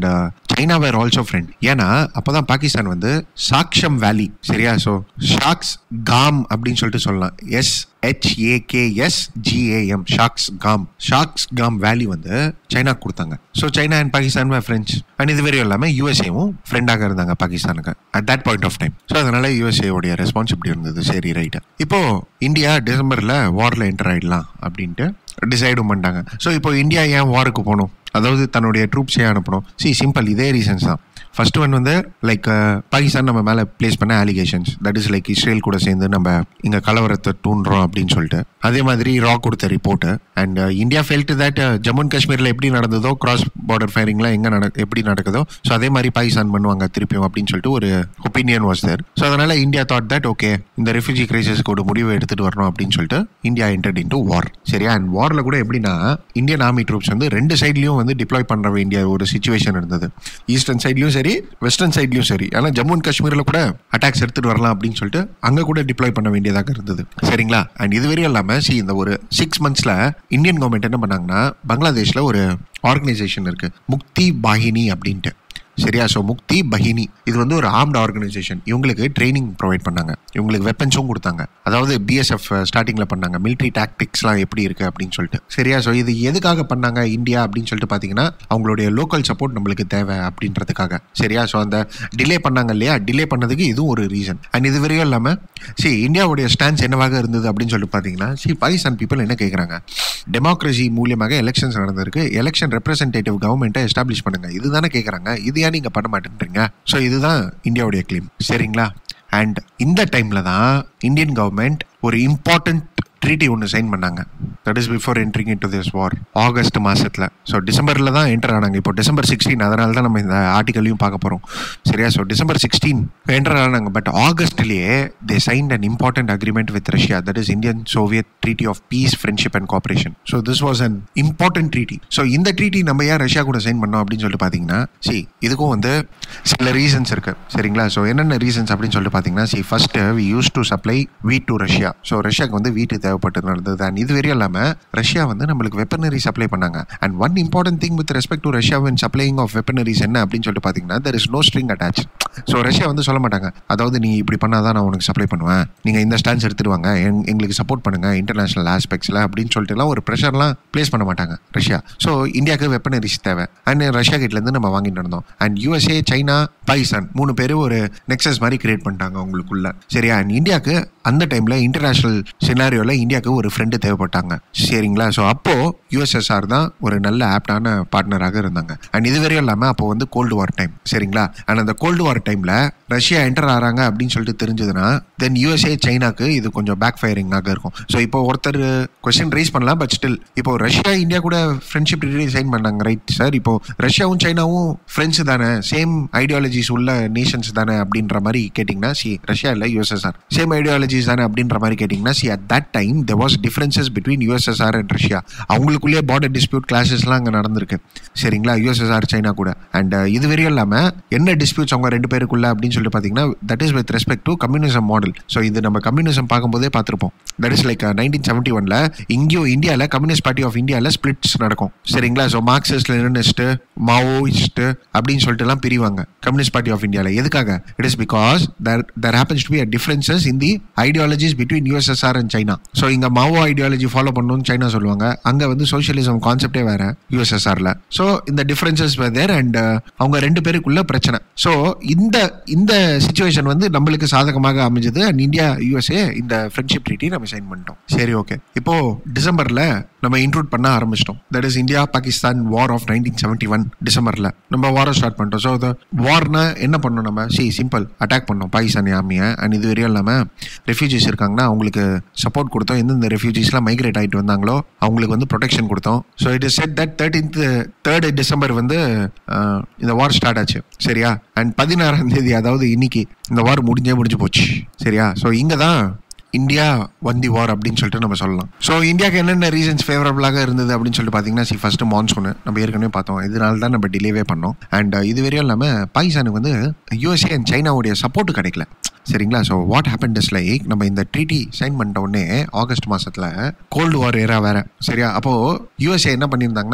Speaker 1: China were also friend ஏன்னா அப்பதான் பாகிஸ்தான் வந்து சாக்ஷம் வேலி சரியா ஸோ ஷாக்ஸ் காம் அப்படின்னு சொல்லிட்டு சொல்லலாம் S H A K S G A M Shaksgam Shaksgam valley வந்து சைனா கொடுத்தாங்க so China and Pakistan friends and இது வரையும் இல்லாமல் யூஎஸ்ஏவும் ஃப்ரெண்டாக இருந்தாங்க பாகிஸ்தானுக்கு at that point of time so அதனால யூஎஸ்ஏவுடைய ரெஸ்பான்சிபிலிட்டி இருந்தது சரி ரைட்டு இப்போ இந்தியா டிசம்பரில் வாரில் என்டர் ஆயிடலாம் அப்படின்ட்டு டிசைடும் பண்ணிட்டாங்க ஸோ இப்போ இந்தியா ஏன் வாருக்கு போகணும் அதாவது தன்னுடைய ட்ரூப்ஸ் ஏன் அனுப்பணும் சி சிம்பிள் இதே ரீசன்ஸ் தான் ஃபர்ஸ்ட் ஒன் வந்து லைக் பாகிஸ்தான் நம்ம மேலே பிளேஸ் பண்ண allegations that is like Israel கூட சேர்ந்து நம்ம இங்கே கலவரத்தை தூண்டுறோம் அப்படின்னு சொல்லிட்டு அதே மாதிரி ரா கொடுத்த report and India felt that Jammu and காஷ்மீரில் எப்படி நடந்ததோ கிராஸ் பார்டர் ஃபயரிங்லாம் எங்கே நட எப்படி நடக்குதோ ஸோ அதே மாதிரி பாகிஸ்தான் பண்ணுவாங்க திருப்பியும் அப்படின்னு சொல்லிட்டு ஒரு ஒப்பீனியன் வாஸ் தேர் ஸோ அதனால இந்தியா தாட் தட் ஓகே இந்த ரெஃப்யூஜி கிரைசிஸ்க்கு ஒரு முடிவை எடுத்துட்டு வரணும் அப்படின்னு சொல்லிட்டு India entered into war சரியா அண்ட் வாரில் கூட எப்படின்னா இந்தியன் ஆர்மி ட்ரூப்ஸ் வந்து ரெண்டு சைட்லையும் வந்து டிப்ளாய் பண்ணுற வேண்டிய ஒரு சுச்சுவேஷன் இருந்தது ஈஸ்டர்ன் சைட்லையும் சரி வெஸ்டர்ன் சைட்லையும் சரி ஏன்னா ஜம்மு அண்ட் காஷ்மீரில் கூட அட்டாக்ஸ் எடுத்துட்டு வரலாம் அப்படின்னு சொல்லிட்டு அங்கே கூட டிப்ளாய் பண்ண வேண்டியதாக இருந்தது சரிங்களா அண்ட் இதுவரையும் இல்லாமல் சி இந்த ஒரு சிக்ஸ் மந்த்ஸில் இந்தியன் கவர்மெண்ட் என்ன பண்ணாங்கன்னா பங்களாதேஷில் ஒரு ஆர்கனைசேஷன் இருக்கு முக்தி பாகினி அப்படின்ட்டு சரியா ஸோ முக்தி பஹினி இது வந்து ஒரு ஆர்ம்டு ஆர்கனைசேஷன் இவங்களுக்கு ட்ரைனிங் ப்ரொவைட் பண்ணாங்க இவங்களுக்கு வெப்பன்ஸும் கொடுத்தாங்க அதாவது பிஎஸ்எஃப் ஸ்டார்டிங்கில் பண்ணாங்க மிலிட்ரி டாக்டிக்ஸ்லாம் எப்படி இருக்குது அப்படின்னு சொல்லிட்டு சரியா ஸோ இது எதுக்காக பண்ணாங்க இந்தியா அப்படின்னு சொல்லிட்டு பார்த்தீங்கன்னா அவங்களுடைய லோக்கல் சப்போர்ட் நம்மளுக்கு தேவை அப்படின்றதுக்காக சரியா ஸோ அந்த டிலே பண்ணாங்க இல்லையா டிலே பண்ணதுக்கு இதுவும் ஒரு ரீசன் அண்ட் இது வரையும் இல்லாமல் சி இந்தியாவுடைய ஸ்டான்ஸ் என்னவாக இருந்தது அப்படின்னு சொல்லிட்டு பார்த்தீங்கன்னா சி பாகிஸ்தான் பீப்புள் என்ன கேட்குறாங்க டெமோக்ரஸி மூலியமாக எலெக்ஷன்ஸ் நடந்திருக்கு எலெக்ஷன் ரெப்ரசன்டேட்டிவ் கவர்மெண்ட்டை எஸ்டாப்ளிஷ் பண்ணுங்க இதுதானே கேட்குறாங்க இது ஏன் நீங்கள் பண்ண மாட்டேன்றீங்க ஸோ இதுதான் இந்தியாவுடைய கிளைம் சரிங்களா அண்ட் இந்த டைமில் தான் இந்தியன் கவர்மெண்ட் ஒரு இம்பார்ட்டன்ட் ட்ரீட்டி ஒன்று சைன் பண்ணாங்க that is before entering into this war August மாதத்தில் ஸோ டிசம்பரில் தான் என்டர் ஆனாங்க இப்போ டிசம்பர் சிக்ஸ்டீன் அதனால தான் நம்ம இந்த ஆர்டிகலையும் பார்க்க போகிறோம் சரியா ஸோ டிசம்பர் சிக்ஸ்டீன் என்டர் ஆனாங்க பட் ஆகஸ்ட்லேயே they signed an important agreement with Russia that is Indian Soviet treaty of peace friendship and cooperation so this was an important treaty so இந்த ட்ரீட்டி நம்ம ஏன் ரஷ்யா கூட sign பண்ணோம் அப்படின்னு சொல்லிட்டு பார்த்தீங்கன்னா சி இதுக்கும் வந்து சில ரீசன்ஸ் இருக்கு சரிங்களா ஸோ என்னென்ன ரீசன்ஸ் அப்படின்னு சொல்லிட்டு பார்த்தீங்கன்னா see first we use to supply wheat to Russia so ரஷ்யாவுக்கு வந்து வீட்டு தேவைப்பட்டு நடந்தது அண்ட் இது வரையும் இல்லாமல் ரஷ்யா வந்து நம்மளுக்கு வெப்பனரி சப்ளை பண்ணாங்க and one important thing with respect to Russia when supplying of weaponries என்ன அப்படின்னு சொல்லிட்டு பார்த்தீங்கன்னா there is no string attach so Russia வந்து சொல்ல மாட்டாங்க அதாவது நீ இப்படி பண்ணாதான் நான் உனக்கு சப்ளை பண்ணுவேன் நீங்கள் இந்த ஸ்டான்ஸ் எடுத்துட்டு வாங்க எங்- எங்களுக்கு சப்போர்ட் பண்ணுங்க இன்டர்நேஷனல் ஆஸ்பெக்ட்ஸில் அப்படின்னு சொல்லிட்டுலாம் ஒரு ப்ரெஷர்லாம் ப்ளேஸ் பண்ண மாட்டாங்க ரஷ்யா ஸோ இந்தியாவுக்கு வெப்பனரிஸ் தேவை அண்ட் ரஷ்யா கிட்டேருந்து நம்ம வாங்கிட்டு இருந்தோம் அண்ட் யூஎஸ்ஏ சைனா பாகிஸ்தான் மூணு பேரும் ஒரு நெக்ஸஸ் மாதிரி கிரியேட் பண்ணிட்டாங்க அவங்களுக்குள்ள சரியா அண்ட் இந்தியாவுக்கு அந்த டைமில் இன்டர்நேஷனல் சினாரியோவில் இந்தியாவுக்கு ஒரு ஃப்ரெண்டு தேவைப்பட்டாங்க சரிங்களா ஸோ அப்போ யூஎஸ்எஸ்ஆர் தான் ஒரு நல்ல ஆப்டான பார்ட்னராக இருந்தாங்க அண்ட் இதுவரையும் இல்லாமல் அப்போ வந்து கோல்டு வார் டைம் சரிங்களா அண்ட் அந்த கோல்டு வார் டைமில் ரஷ்யா என்டர் ஆறாங்க அப்படின்னு சொல்லிட்டு தெரிஞ்சதுன்னா தென் யூஎஸ்ஏ சைனாக்கு இது கொஞ்சம் பேக் ஃபயரிங்காக இருக்கும் ஸோ இப்போ ஒருத்தர் கொஸ்டின் ரைஸ் பண்ணலாம் பட் ஸ்டில் இப்போ ரஷ்யா இந்தியா கூட ஃப்ரெண்ட்ஷிப் ட்ரீட்டி சைன் பண்ணாங்க ரைட் சார் இப்போ ரஷ்யாவும் சைனாவும் ஃப்ரெண்ட்ஸ் தானே சேம் ஐடியாலஜிஸ் உள்ள நேஷன்ஸ் தானே அப்படின்ற மாதிரி கேட்டிங்கன்னா சி ரஷ்யா இல்லை யூஎஸ்எஸ்ஆர் சேம் ஐடியாலஜிஸ் தானே அப்படின்ற மாதிரி கேட்டிங்கன்னா see at that time there was differences between USSR and Russia அவங்களுக்குள்ளேயே பார்டர் டிஸ்பியூட் கிளாஸஸ்லாம் அங்கே நடந்திருக்கு சரிங்களா யூஎஸ்எஸ்ஆர் சைனா கூட அண்ட் இது வரையும் இல்லாமல் என்ன டிஸ்பியூட்ஸ் அவங்க ரெண்டு பேருக்குள்ள அப்படின்னு சொல்லிட்டு பார்த்தீங்கன்னா that is with respect to communism model so இது நம்ம கம்யூனிசம் பார்க்கும்போதே பார்த்துருப்போம் that is like nineteen seventy ஒனில் இங்கேயும் இந்தியாவில் கம்யூனிஸ்ட் பார்ட்டி ஆஃப் இந்தியாவில் ஸ்பிளிட்ஸ் நடக்கும் சரிங்களா ஸோ மார்க்சிஸ்ட் லெனினிஸ்ட் மாவோயிஸ்ட் அப்படின்னு சொல்லிட்டுலாம் பிரிவாங்க கம்யூனிஸ்ட் பார்ட்டி ஆஃப் இந்தியாவில் எதுக்காக it is because there there happens to be a differences in the ideologies between USSR and China so இங்கே மாவோ ஐடியாலஜி ஃபாலோ பண்ணணும்னு சைனா சொல்லுவாங்க அங்கே வந்து சோஷியலிசம் கான்செப்டே வேற யூஎஸ்எஸ்ஆரில் ஸோ இந்த டிஃபரன்சஸ் தேர் அண்ட் அவங்க ரெண்டு பேருக்குள்ள பிரச்சனை ஸோ இந்த இந்த சுச்சுவேஷன் வந்து நம்மளுக்கு சாதகமாக அமைஞ்சது அண்ட் இந்தியா யூஎஸ்ஏ இந்த ஃப்ரெண்ட்ஷிப் ட்ரீட்டி நம்ம சைன் பண்ணிட்டோம் சரி ஓகே இப்போ டிசம்பர்ல நம்ம இன்க்ளூட் பண்ண ஆரம்பிச்சிட்டோம் that is India Pakistan war of nineteen seventy one டிசம்பர்ல நம்ம வாரம் ஸ்டார்ட் பண்ணிட்டோம் ஸோ வார்னா என்ன பண்ணோம் நம்ம சி சிம்பிள் அட்டாக் பண்ணோம் பாகிஸ்தானி ஆர்மியை அண்ட் இது வரையும் இல்லாமல் ரெஃப்யூஜிஸ் இருக்காங்கன்னா அவங்களுக்கு சப்போர்ட் கொடுத்தோம் எந்தெந்த ரெஃப்யூஜிஸ்லாம் மைக்ரேட் ஆகிட்டு வந்தாங்களோ அவங்களுக்கு வந்து ப்ரொடெக்ஷன் கொடுத்தோம் so it is said that thirteenth third December வந்து அஹ், இந்த வார் ஸ்டார்ட் ஆச்சு சரியா அண்ட் பதினாறாம் தேதி அதாவது இன்னைக்கு இந்த வார் முடிஞ்சே முடிஞ்சு போச்சு சரியா ஸோ இங்கே தான் இந்தியா வந்தி வார் அப்படின்னு சொல்லிட்டு நம்ம சொல்லலாம் ஸோ இந்தியாவுக்கு என்னென்ன ரீசன்ஸ் ஃபேவரபிளாக இருந்தது அப்படின்னு சொல்லிட்டு பார்த்தீங்கன்னா சி ஃபர்ஸ்ட் மான்சூன் நம்ம ஏற்கனவே பார்த்தோம் இதனால தான் நம்ம டிலேவே பண்ணோம் அண்ட் இது வரையும் இல்லாமல் பாகிஸ்தானுக்கு வந்து யூஎஸ்ஏ அண்ட் சைனாவுடைய சப்போர்ட் கிடைக்கல சரிங்களா so what happen is like நம்ம இந்த ட்ரீட்டி சைன் பண்ணிட்ட உடனே ஆகஸ்ட் மாசத்துல கோல்டு வார் ஏரா வேற சரியா அப்போ யூஎஸ்ஏ என்ன பண்ணியிருந்தாங்கன்னா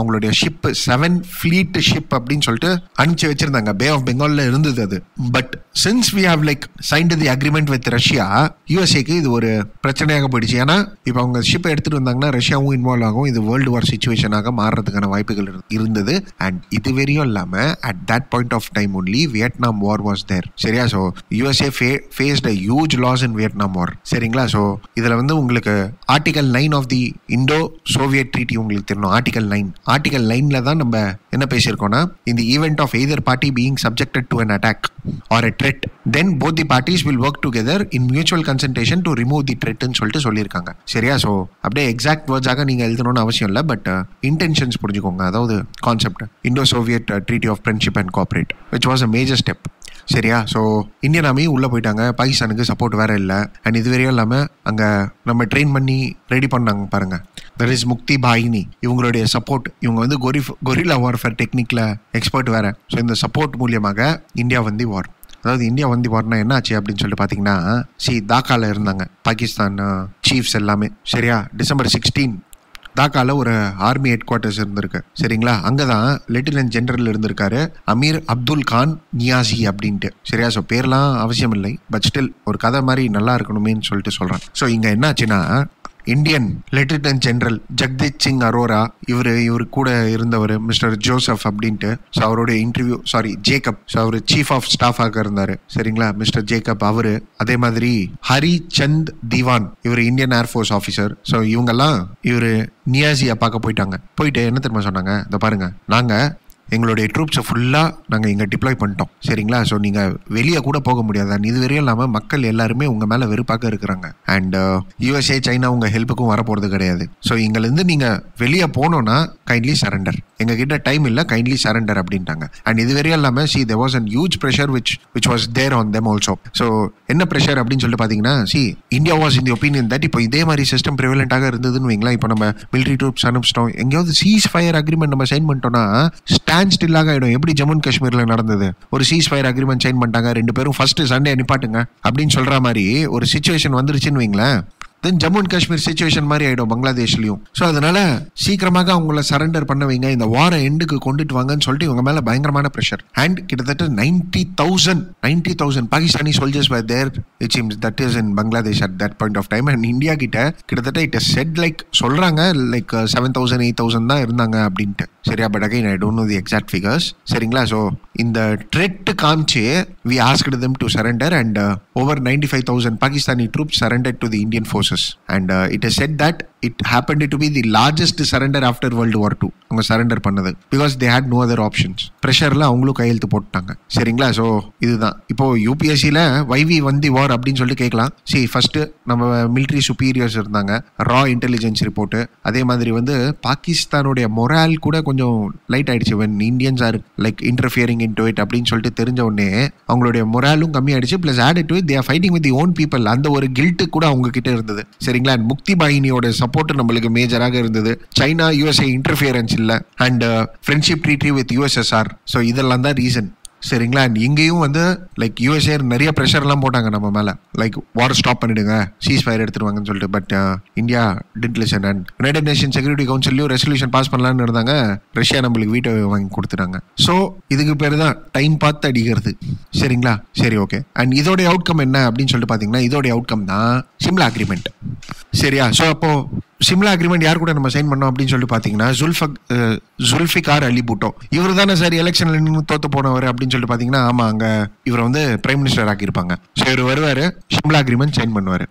Speaker 1: அவங்களுடைய ஷிப் செவன் ஃபிளீட் ஷிப் அப்படின்னு சொல்லிட்டு அனுப்பிச்சு வச்சிருந்தாங்க பே ஆஃப் பெங்கால்ல இருந்தது அது but since we have like signed the agreement with Russia யூஎஸ்ஏக்கு இது ஒரு பிரச்சனையாக போயிடுச்சு ஏன்னா இப்போ அவங்க ஷிப்பை எடுத்துட்டு வந்தாங்கன்னா ரஷ்யாவும் இன்வால்வ் ஆகும் இது வேர்ல்டு வார் சுச்சுவேஷனாக மாறுறதுக்கான வாய்ப்புகள் இரு- இருந்தது அண்ட் இது வரையும் இல்லாம at that point of time only Vietnam war was there சரியா so USA faced a huge loss in Vietnam war சரிங்களா ஸோ இதில் வந்து உங்களுக்கு article nine of the Indo Soviet treaty உங்களுக்கு தெரியணும் ஆர்டிகல் நைன் ஆர்டிகல் நைன்ல தான் நம்ம என்ன பேசியிருக்கோம்னா இந்த event of either party being subjected to an attack or a threat then both the parties will work together in mutual concentration to remove the த்ரெட்னு சொல்லிட்டு சொல்லியிருக்காங்க சரியா ஸோ அப்படியே எக்ஸாக்ட் வேர்ட்ஸாக நீங்கள் எழுதணும்னு அவசியம் இல்லை பட் இன்டென்ஷன்ஸ் புரிஞ்சுக்கோங்க அதாவது concept Indo Soviet treaty of friendship and cooperate which was a major step சரியா ஸோ இந்தியன் ஆர்மி உள்ளே போயிட்டாங்க பாகிஸ்தானுக்கு சப்போர்ட் வேற இல்லை அண்ட் இது வரையும் இல்லாமல் அங்கே நம்ம ட்ரெயின் பண்ணி ரெடி பண்ணாங்க பாருங்க தட் இஸ் முக்தி பாயினி இவங்களுடைய சப்போர்ட் இவங்க வந்து கொரி கொரில்லா வார்ஃபேர் டெக்னிக்கில் எக்ஸ்பர்ட் வேற ஸோ இந்த சப்போர்ட் மூலியமாக இந்தியா வந்து வார் அதாவது இந்தியா வந்து வார்னா என்ன ஆச்சு அப்படின்னு சொல்லிட்டு பார்த்தீங்கன்னா சி தாக்கால இருந்தாங்க பாகிஸ்தான் சீஃப்ஸ் எல்லாமே சரியா டிசம்பர் சிக்ஸ்டீன் தாக்கால ஒரு ஆர்மி ஹெட் குவார்ட்டர்ஸ் இருந்திருக்கு சரிங்களா அங்கே தான் லெப்டினன்ட் ஜெனரல் இருந்திருக்காரு அமீர் அப்துல் கான் நியாசி அப்படின்ட்டு சரியா ஸோ பேர்லாம் அவசியம் இல்லை பட் ஸ்டில் ஒரு கதை மாதிரி நல்லா இருக்கணுமேன்னு சொல்லிட்டு சொல்கிறேன் ஸோ இங்கே என்ன ஆச்சுன்னா Indian lieutenant general Jagdeep Singh Arora இவர் இவர் கூட இருந்தவர் மிஸ்டர் ஜோசப் அப்படின்ட்டு ஸோ அவருடைய இன்டர்வியூ சாரி ஜேக்கப் ஸோ அவர் சீஃப் ஆஃப் ஸ்டாஃபாக இருந்தார் சரிங்களா மிஸ்டர் ஜேக்கப் அவரு அதே மாதிரி ஹரி சந்த் திவான் இவர் இந்தியன் ஏர்ஃபோர்ஸ் ஆஃபீஸர் ஸோ இவங்கெல்லாம் இவர் நியாசியை பார்க்க போயிட்டாங்க போயிட்டு என்ன தெரியுமா சொன்னாங்க இந்த பாருங்க நாங்கள் எங்களுடைய ட்ரூப்ஸை ஃபுல்லாக நாங்கள் இங்கே டிப்ளாய் பண்ணிட்டோம் சரிங்களா ஸோ நீங்கள் வெளியே கூட போக முடியாது அண்ட் இது வரையும் இல்லாமல் மக்கள் எல்லாருமே உங்கள் மேலே வெறுப்பாக இருக்கிறாங்க அண்ட் யூஎஸ்ஏ சைனா உங்கள் ஹெல்ப்புக்கும் வர போகிறது கிடையாது ஸோ இங்கேருந்து நீங்கள் வெளியே போனோன்னா கைண்ட்லி சரண்டர் எங்ககிட்ட டைம் இல்லை கைண்ட்லி சரண்டர் அப்படின்ட்டாங்க அண்ட் இது வரையும் இல்லாமல் see there was an huge pressure which which was there on them also so என்ன ப்ரெஷர் அப்படின்னு சொல்லிட்டு பார்த்தீங்கன்னா see India was in the opinion that இப்போ இதே மாதிரி சிஸ்டம் ப்ரிவலண்டாக இருந்ததுன்னு வைங்களேன் இப்போ நம்ம military troops அனுப்பிச்சிட்டோம் எங்கேயாவது சீஸ் ஃபயர் அக்ரிமெண்ட் நம்ம சைன் பண்ணிட்டோம்னா ஸ்டாண்ட் ஸ்டில்லாக ஆகிடும் எப்படி ஜம்மு அண்ட் காஷ்மீரில் நடந்தது ஒரு சீஸ் ஃபயர் அக்ரிமெண்ட் சைன் பண்ணிட்டாங்க ரெண்டு பேரும் ஃபர்ஸ்ட் சண்டே நிப்பாட்டுங்க அப்படின்னு சொல்ற மாதிரி ஒரு சுச்சுவேஷன் வந்துருச்சுன்னு வைங்களேன் then Jammu and Kashmir situation மாதிரி ஆயிடும் பங்களாதேஷ்லயும் ஸோ அதனால சீக்கிரமாக அவங்கள சரண்டர் பண்ண வைங்க இந்த வார எண்டுக்கு கொண்டுட்டு வாங்கன்னு சொல்லிட்டு இவங்க மேல பயங்கரமான ப்ரெஷர் அண்ட் கிட்டத்தட்ட ninety thousand ninety thousand Pakistani soldiers were there it seems that is in Bangladesh at that point of time and India கிட்ட கிட்டத்தட்ட இட் செட் லைக் சொல்றாங்க like seven thousand eight thousand தான் இருந்தாங்க அப்படின்ட்டு சரியா but again I don't know the exact figures சரிங்களா so இந்த threat காமிச்சு we asked them to surrender and over ninety five thousand Pakistani troops surrender to the Indian forces and it is said that it happen to be the largest surrender after world war two அவங்க surrender பண்ணது because they had no other options ப்ரெஷரில் அவங்களும் கையெழுத்து போட்டாங்க சரிங்களா so இதுதான் இப்போ யூபிஎஸ்சியில் வைவி வந்தி வார் அப்படின்னு சொல்லிட்டு கேட்கலாம் சி ஃபர்ஸ்ட் நம்ம மிலிட்ரி சுப்பீரியர்ஸ் இருந்தாங்க ரா இன்டெலிஜென்ஸ் ரிப்போர்ட்டு அதே மாதிரி வந்து பாகிஸ்தானுடைய மொரால் கூட கொஞ்சம் லைட் ஆயிடுச்சு when Indians are like interfering in to it அப்படின்னு சொல்லிட்டு தெரிஞ்ச உடனே அவங்களுடைய மொராலும் கம்மியாயிடுச்சு plus add to they are fighting with the own people அந்த ஒரு கில்ட்டு கூட அவங்க கிட்ட இருந்தது சரிங்களா And முக்தி பாயினியோட சப்போர்ட் நம்மளுக்கு மேஜராக இருந்தது சைனா யூஎஸ்ஏ இன்டர்ஃபியரன்ஸ் இல்லை and friendship treaty with USSR so இதெல்லாம் தான் ரீசன் சரிங்களா அண்ட் இங்கேயும் வந்து லைக் யூஎஸ்ஏ நிறைய ப்ரெஷர்லாம் போட்டாங்க நம்ம மேலே லைக் வார் ஸ்டாப் பண்ணிடுங்க சீஸ் ஃபயர் எடுத்துருவாங்கன்னு சொல்லிட்டு but India did listen and United Nation Security கவுன்சிலையும் ரெசல்யூஷன் பாஸ் பண்ணலான்னு இருந்தாங்க ரஷ்யா நம்மளுக்கு வீட்டை வாங்கி கொடுத்துட்டாங்க ஸோ இதுக்கு பேர் தான் டைம் பார்த்து அடிக்கிறது சரிங்களா சரி ஓகே அண்ட் இதோடைய அவுட்கம் என்ன அப்படின்னு சொல்லிட்டு பார்த்தீங்கன்னா இதோடைய அவுட்கம் தான் சிம்லா அக்ரிமெண்ட் சரியா ஸோ அப்போ சிம்லா அக்ரிமெண்ட் யார் கூட நம்ம சைன் பண்ணோம் அப்படின்னு சொல்லிட்டு பார்த்தீங்கன்னா ஜுல்ஃபக் அஹ், ஜுல்ஃபிகார் அலி பூட்டோ இவர் தானே சார் எலெக்ஷன்ல நின்று தோத்து போனவர் அப்படின்னு சொல்லிட்டு பார்த்தீங்கன்னா ஆமா அங்க இவர் வந்து பிரைம் மினிஸ்டர் ஆக்கியிருப்பாங்க ஸோ இவர் வருவார் சிம்லா அக்ரிமெண்ட் சைன் பண்ணுவார்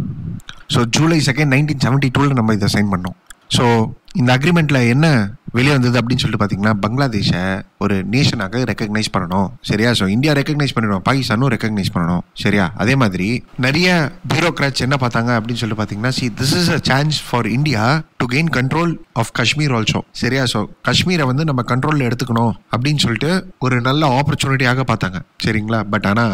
Speaker 1: so July second nineteen seventy டூவில் நம்ம இதை சைன் பண்ணோம் ஸோ இந்த அக்ரிமெண்ட்ல என்ன வெளியே வந்தது அப்படின்னு சொல்லிட்டு பார்த்தீங்கன்னா பங்களாதேஷை ஒரு நேஷனாக ரெக்கக்னைஸ் பண்ணணும் சரியா ஸோ இந்தியா ரெக்கக்னைஸ் பண்ணிடும் பாகிஸ்தானும் ரெக்கக்னைஸ் பண்ணணும் சரியா அதே மாதிரி நிறைய பியூரோக்ராட்ஸ் என்ன பார்த்தாங்க அப்படின்னு சொல்லிட்டு பார்த்தீங்கன்னா see this is a chance for India to gain control of Kashmir also சரியா ஸோ காஷ்மீரை வந்து நம்ம கண்ட்ரோலில் எடுத்துக்கணும் அப்படின்னு சொல்லிட்டு ஒரு நல்ல ஆப்பர்ச்சுனிட்டியாக பார்த்தாங்க சரிங்களா பட் ஆனால்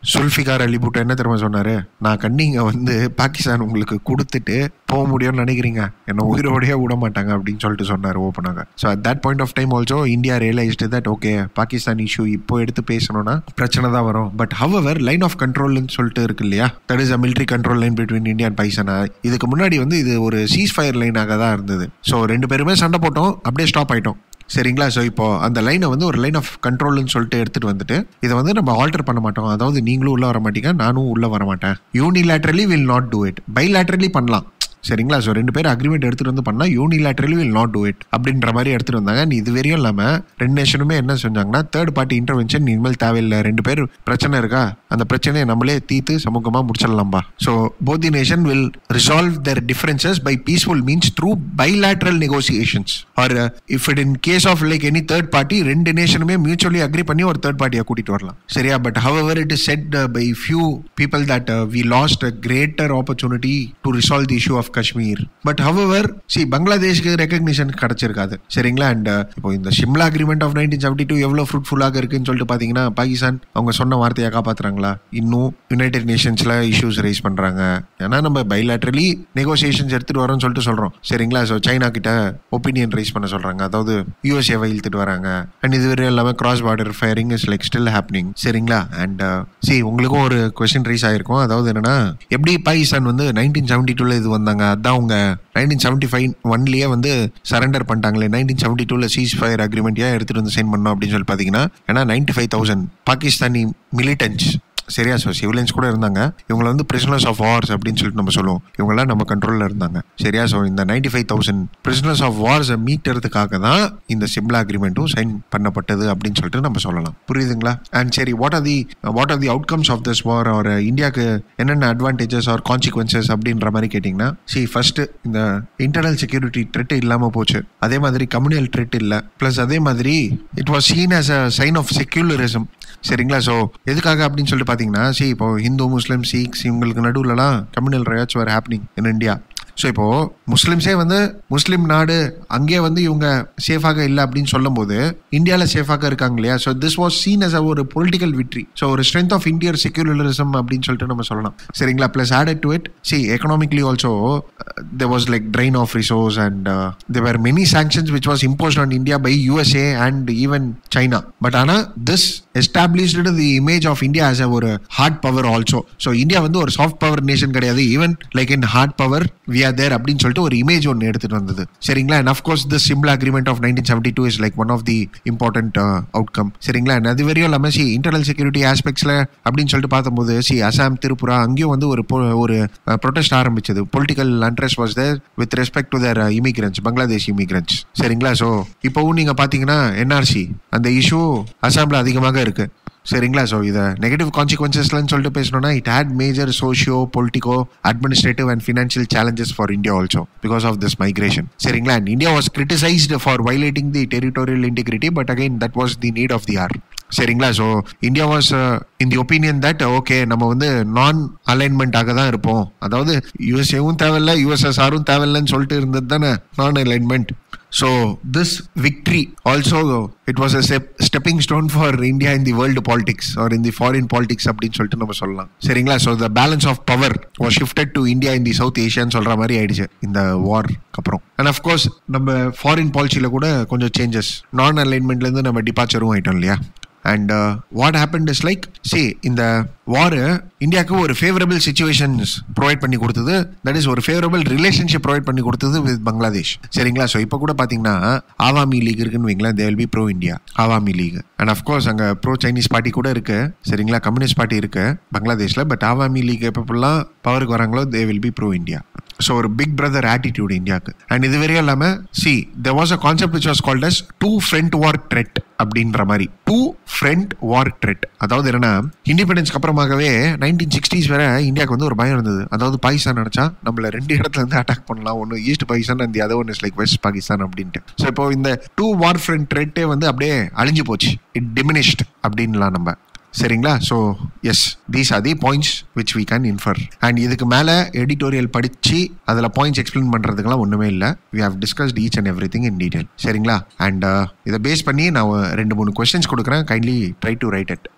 Speaker 1: சுல்ஃபிகார் அலி பூட்டோ என்ன தெரியுமா சொன்னாரு நான் கண்ணிங்க வந்து பாகிஸ்தான் உங்களுக்கு கொடுத்துட்டு போக முடியும்னு நினைக்கிறீங்க என்ன உயிரோடயே விட மாட்டாங்க அப்படின்னு சொல்லிட்டு சொன்னார் ஓப்பனாக so at that point of time also India realised that okay Pakistan issue இப்போ எடுத்து பேசணும்னா பிரச்சனை தான் வரும் பட் ஹவவர் லைன் ஆஃப் கண்ட்ரோல்னு சொல்லிட்டு இருக்கு இல்லையா that is a military control line between India and Pakistan இதுக்கு முன்னாடி வந்து இது ஒரு சீஸ் ஃபயர் லைனாக தான் இருந்தது ஸோ ரெண்டு பேருமே சண்டை போட்டோம் அப்படியே ஸ்டாப் ஆயிட்டோம் சரிங்களா ஸோ இப்போ அந்த லைனை வந்து ஒரு லைன் ஆஃப் கண்ட்ரோல்னு சொல்லிட்டு எடுத்துட்டு வந்துட்டு இதை வந்து நம்ம ஆல்டர் பண்ண மாட்டோம் அதாவது நீங்களும் உள்ள வர மாட்டீங்க நானும் உள்ள வர மாட்டேன் unilaterally will not do it bilaterally பண்ணலாம் சரிங்களா ஸோ ரெண்டு பேரும் அக்ரிமெண்ட் எடுத்துட்டு வந்து பண்ணா unilaterally will not do it அப்படின்ற மாதிரி எடுத்துட்டு வந்தாங்க நீ இது வரையும் இல்லாம ரெண்டு நேஷனுமே என்ன செஞ்சாங்கன்னா தேர்ட் பார்ட்டி இன்டர்வென்ஷன் இனிமேல் தேவையில்லை ரெண்டு பேர் பிரச்சனை இருக்கா அந்த பிரச்சனையை நம்மளே தீர்த்து சமூகமா முடிச்சிடலாம்பா so both the nation will resolve their differences by peaceful means through bilateral negotiations or uh, if it in case of like any third party ரெண்டு நேஷனுமே மியூச்சுவலி அக்ரி பண்ணி ஒரு தேர்ட் பார்ட்டியை கூட்டிட்டு வரலாம் சரியா but however it is said uh, by few people that uh, we lost a greater opportunity to resolve the issue of Kashmir but however see பங்களாதேஷ்க்கு recognition கிடைச்சிருக்காது சரிங்களா அண்ட் இப்போ இந்த Shimla agreement of nineteen seventy two எவ்வளோ ஃப்ரூட்ஃபுல்லாக இருக்குன்னு சொல்லிட்டு பார்த்தீங்கன்னா பாகிஸ்தான் அவங்க சொன்ன வார்த்தையை காப்பாத்துறாங்களா இன்னும் யுனைடெட் நேஷன்ஸ்ல இஷ்யூஸ் ரைஸ் பண்றாங்க ஏன்னா நம்ம பைலாட்ரலி நெகோசியேஷன்ஸ் எடுத்துட்டு வரோம்னு சொல்லிட்டு சொல்றோம் சரிங்களா ஸோ சைனா கிட்ட ஒப்பீனியன் ரைஸ் பண்ண சொல்றாங்க அதாவது யூஎஸ்ஏவை இழுத்துட்டு வராங்க அண்ட் இதுவரை எல்லாமே cross border firing is like still happening சரிங்களா அண்ட் சி உங்களுக்கும் ஒரு கொஸ்டின் ரைஸ் ஆயிருக்கும் அதாவது என்னன்னா எப்படி பாகிஸ்தான் வந்து நைன்டீன் செவன்டி டூல இது வந்தாங்க அதான் அவங்க நைன்டீன் செவன்டி ஃபைவ் ஒன்லயே வந்து சரண்டர் பண்ணிட்டாங்களே நைன்டீன் செவன்டி டூல சீஸ் ஃபயர் அக்ரிமெண்ட் ஏன் எடுத்துட்டு வந்து சைன் பண்ணோம் அப்படின்னு சொல்லி பார்த்தீங்கன்னா ஏன்னா ninety five thousand Pakistani militants சரியா ஸோ சிவிலியன்ஸ் கூட இருந்தாங்க இவங்களை வந்து பிரிசனர்ஸ் ஆஃப் வார்ஸ் அப்படின்னு சொல்லிட்டு நம்ம சொல்லுவோம் இவங்கெல்லாம் நம்ம கண்ட்ரோலில் இருந்தாங்க சரியா ஸோ இந்த ninety five thousand prisoners of வார்ஸை மீட்டறதுக்காக தான் இந்த சிம்லா அக்ரிமெண்ட்டும் சைன் பண்ணப்பட்டது அப்படின்னு சொல்லிட்டு நம்ம சொல்லலாம் புரியுதுங்களா அண்ட் சரி what are the what are the outcomes of this war ஒரு இந்தியாவுக்கு என்னென்ன அட்வான்டேஜஸ் ஆர் கான்சிக்வன்சஸ் அப்படின்ற மாதிரி கேட்டிங்கன்னா சி ஃபர்ஸ்ட் இந்த இன்டர்னல் செக்யூரிட்டி த்ரெட் இல்லாமல் போச்சு அதே மாதிரி கம்யூனல் த்ரெட் இல்லை ப்ளஸ் அதே மாதிரி it was seen as a sign of secularism சரிங்களா ஸோ எதுக்காக அப்படின்னு சொல்லிட்டு பார்த்தீங்கன்னா சி இப்போ ஹிந்து முஸ்லீம் சீக்ஸ் இவங்களுக்கு நடுவுலலாம் communal riots are happening in India so இப்போ முஸ்லிம்ஸே வந்து முஸ்லீம் நாடு அங்கேயே வந்து இவங்க சேஃபாக இல்லை அப்படின்னு சொல்லும்போது இந்தியாவில் சேஃபாக இருக்காங்க இல்லையா so this was seen as a ஒரு பொலிட்டிக்கல் விட்ரி ஸோ ஒரு ஸ்ட்ரென்த் ஆஃப் இந்தியர் செக்யூலரிசம் அப்படின்னு சொல்லிட்டு நம்ம சொல்லலாம் சரிங்களா plus added to it see economically also they was like drain of resource and there many sanctions which was imposed on India by USA and even China but ஆனால் this established the image of India as a ஒரு hard power also so India வந்து ஒரு soft power nation கிடையாது even like in hard power we are there அப்படின்னு சொல்லிட்டு ஒரு image ஒன்று எடுத்துட்டு வந்தது சரிங்களா and of course the Simla agreement of nineteen seventy two is like one of the important outcome சரிங்களா and அது வரையும் இல்லாமல் சி இன்டர்னல் செக்யூரிட்டி ஆஸ்பெக்ட்ஸில் அப்படின்னு சொல்லிட்டு பார்த்தபோது சி அசாம் திரிபுரா அங்கேயும் வந்து ஒரு பொ- ஒரு ப்ரொடெஸ்ட் ஆரம்பிச்சது political unrest was there with respect to their immigrants Bangladesh immigrants சரிங்களா ஸோ இப்போவும் நீங்கள் பார்த்தீங்கன்னா என்ஆர்சி அந்த இஷ்யூ அசாமில் அதிகமாக இருக்கு சரிங்களா ஸோ இதை நெகட்டிவ் கான்சிக்வன்சஸ்லன்னு சொல்லிட்டு பேசணும்னா it had major socio politico administrative and financial challenges for India also because of this migration சரிங்களா and India was criticised for violating the territorial integrity but again that was the need of the hour சரிங்களா so India was in the opinion that okay நம்ம வந்து நான் அலைன்மெண்ட்டாக தான் இருப்போம் அதாவது யூஎஸ்ஏவும் தேவையில்ல யூஎஸ்எஸ்ஆரும் தேவையில்லைன்னு சொல்லிட்டு இருந்தது தானே non alignment so this victory also it was a step stepping stone for India in the world politics or in the foreign politics அப்படின்னு சொல்லிட்டு நம்ம சொல்லலாம் சரிங்களா so the balance of power was shifted to India in the south ஏஷியான்னு சொல்ற மாதிரி ஆயிடுச்சு இந்த வார்க்கு அப்புறம் அண்ட் அஃப்கோர்ஸ் நம்ம ஃபாரின் பாலிசியில் கூட கொஞ்சம் சேஞ்சஸ் நான் அலைன்மெண்ட்லேருந்து நம்ம டிபார்ச்சரும் ஆயிட்டோம் இல்லையா and what happen is like see இந்த வார் இந்தியாவுக்கு ஒரு ஃபேவரபிள் சுச்சுவேஷன்ஸ் ப்ரொவைட் பண்ணி கொடுத்தது தட் இஸ் ஒரு ஃபேவரபிள் ரிலேஷன்ஷிப் ப்ரொவைட் பண்ணி கொடுத்தது வித் பங்களாதேஷ் சரிங்களா ஸோ இப்போ கூட பார்த்தீங்கன்னா ஆவாமி லீக் இருக்குன்னு வைங்களேன் they will be pro India Awami League and of course அங்கே ப்ரோ சைனீஸ் பார்ட்டி கூட இருக்கு சரிங்களா கம்யூனிஸ்ட் பார்ட்டி இருக்கு பங்களாதேஷில் பட் ஆவாமி லீக் எப்பப்பெல்லாம் பவருக்கு வராங்களோ they will be pro India so ஒரு பிக் பிரதர் ஆட்டிடியூட் இந்தியாவுக்கு அண்ட் இது வரையும் இல்லாமல் see there was a concept which was called as two front war threat அப்படின்ற மாதிரி டூ ஃப்ரண்ட் வார் த்ரெட் அதாவது என்னன்னா இண்டிபெண்டன்ஸ்க்கு அப்புறமாகவே நைன்டீன் சிக்ஸ்டீஸ் வரை இந்தியாவுக்கு வந்து ஒரு பயம் இருந்தது அதாவது பாகிஸ்தான் நினைச்சா நம்மள ரெண்டு இடத்துல இருந்து அட்டாக் பண்ணலாம் ஒன்று east Pakistan and other one is like west Pakistan அப்படின்ட்டு ஸோ இப்போ இந்த டூ வார் ஃப்ரண்ட் த்ரெட்டே வந்து அப்படியே அழிஞ்சு போச்சு இட் டிமினிஷ்ட் அப்படின்லாம் நம்ம சரிங்களா so yes these are the points which we can infer and இதுக்கு மேலே எடிட்டோரியல் படித்து அதில் பாயிண்ட்ஸ் எக்ஸ்பிளைன் பண்ணுறதுக்கெல்லாம் ஒன்றுமே இல்லை we have discussed each and every thing in detail சரிங்களா அண்ட் இதை பேஸ் பண்ணி நான் ரெண்டு மூணு கொஸ்டின்ஸ் கொடுக்குறேன் kindly try to write it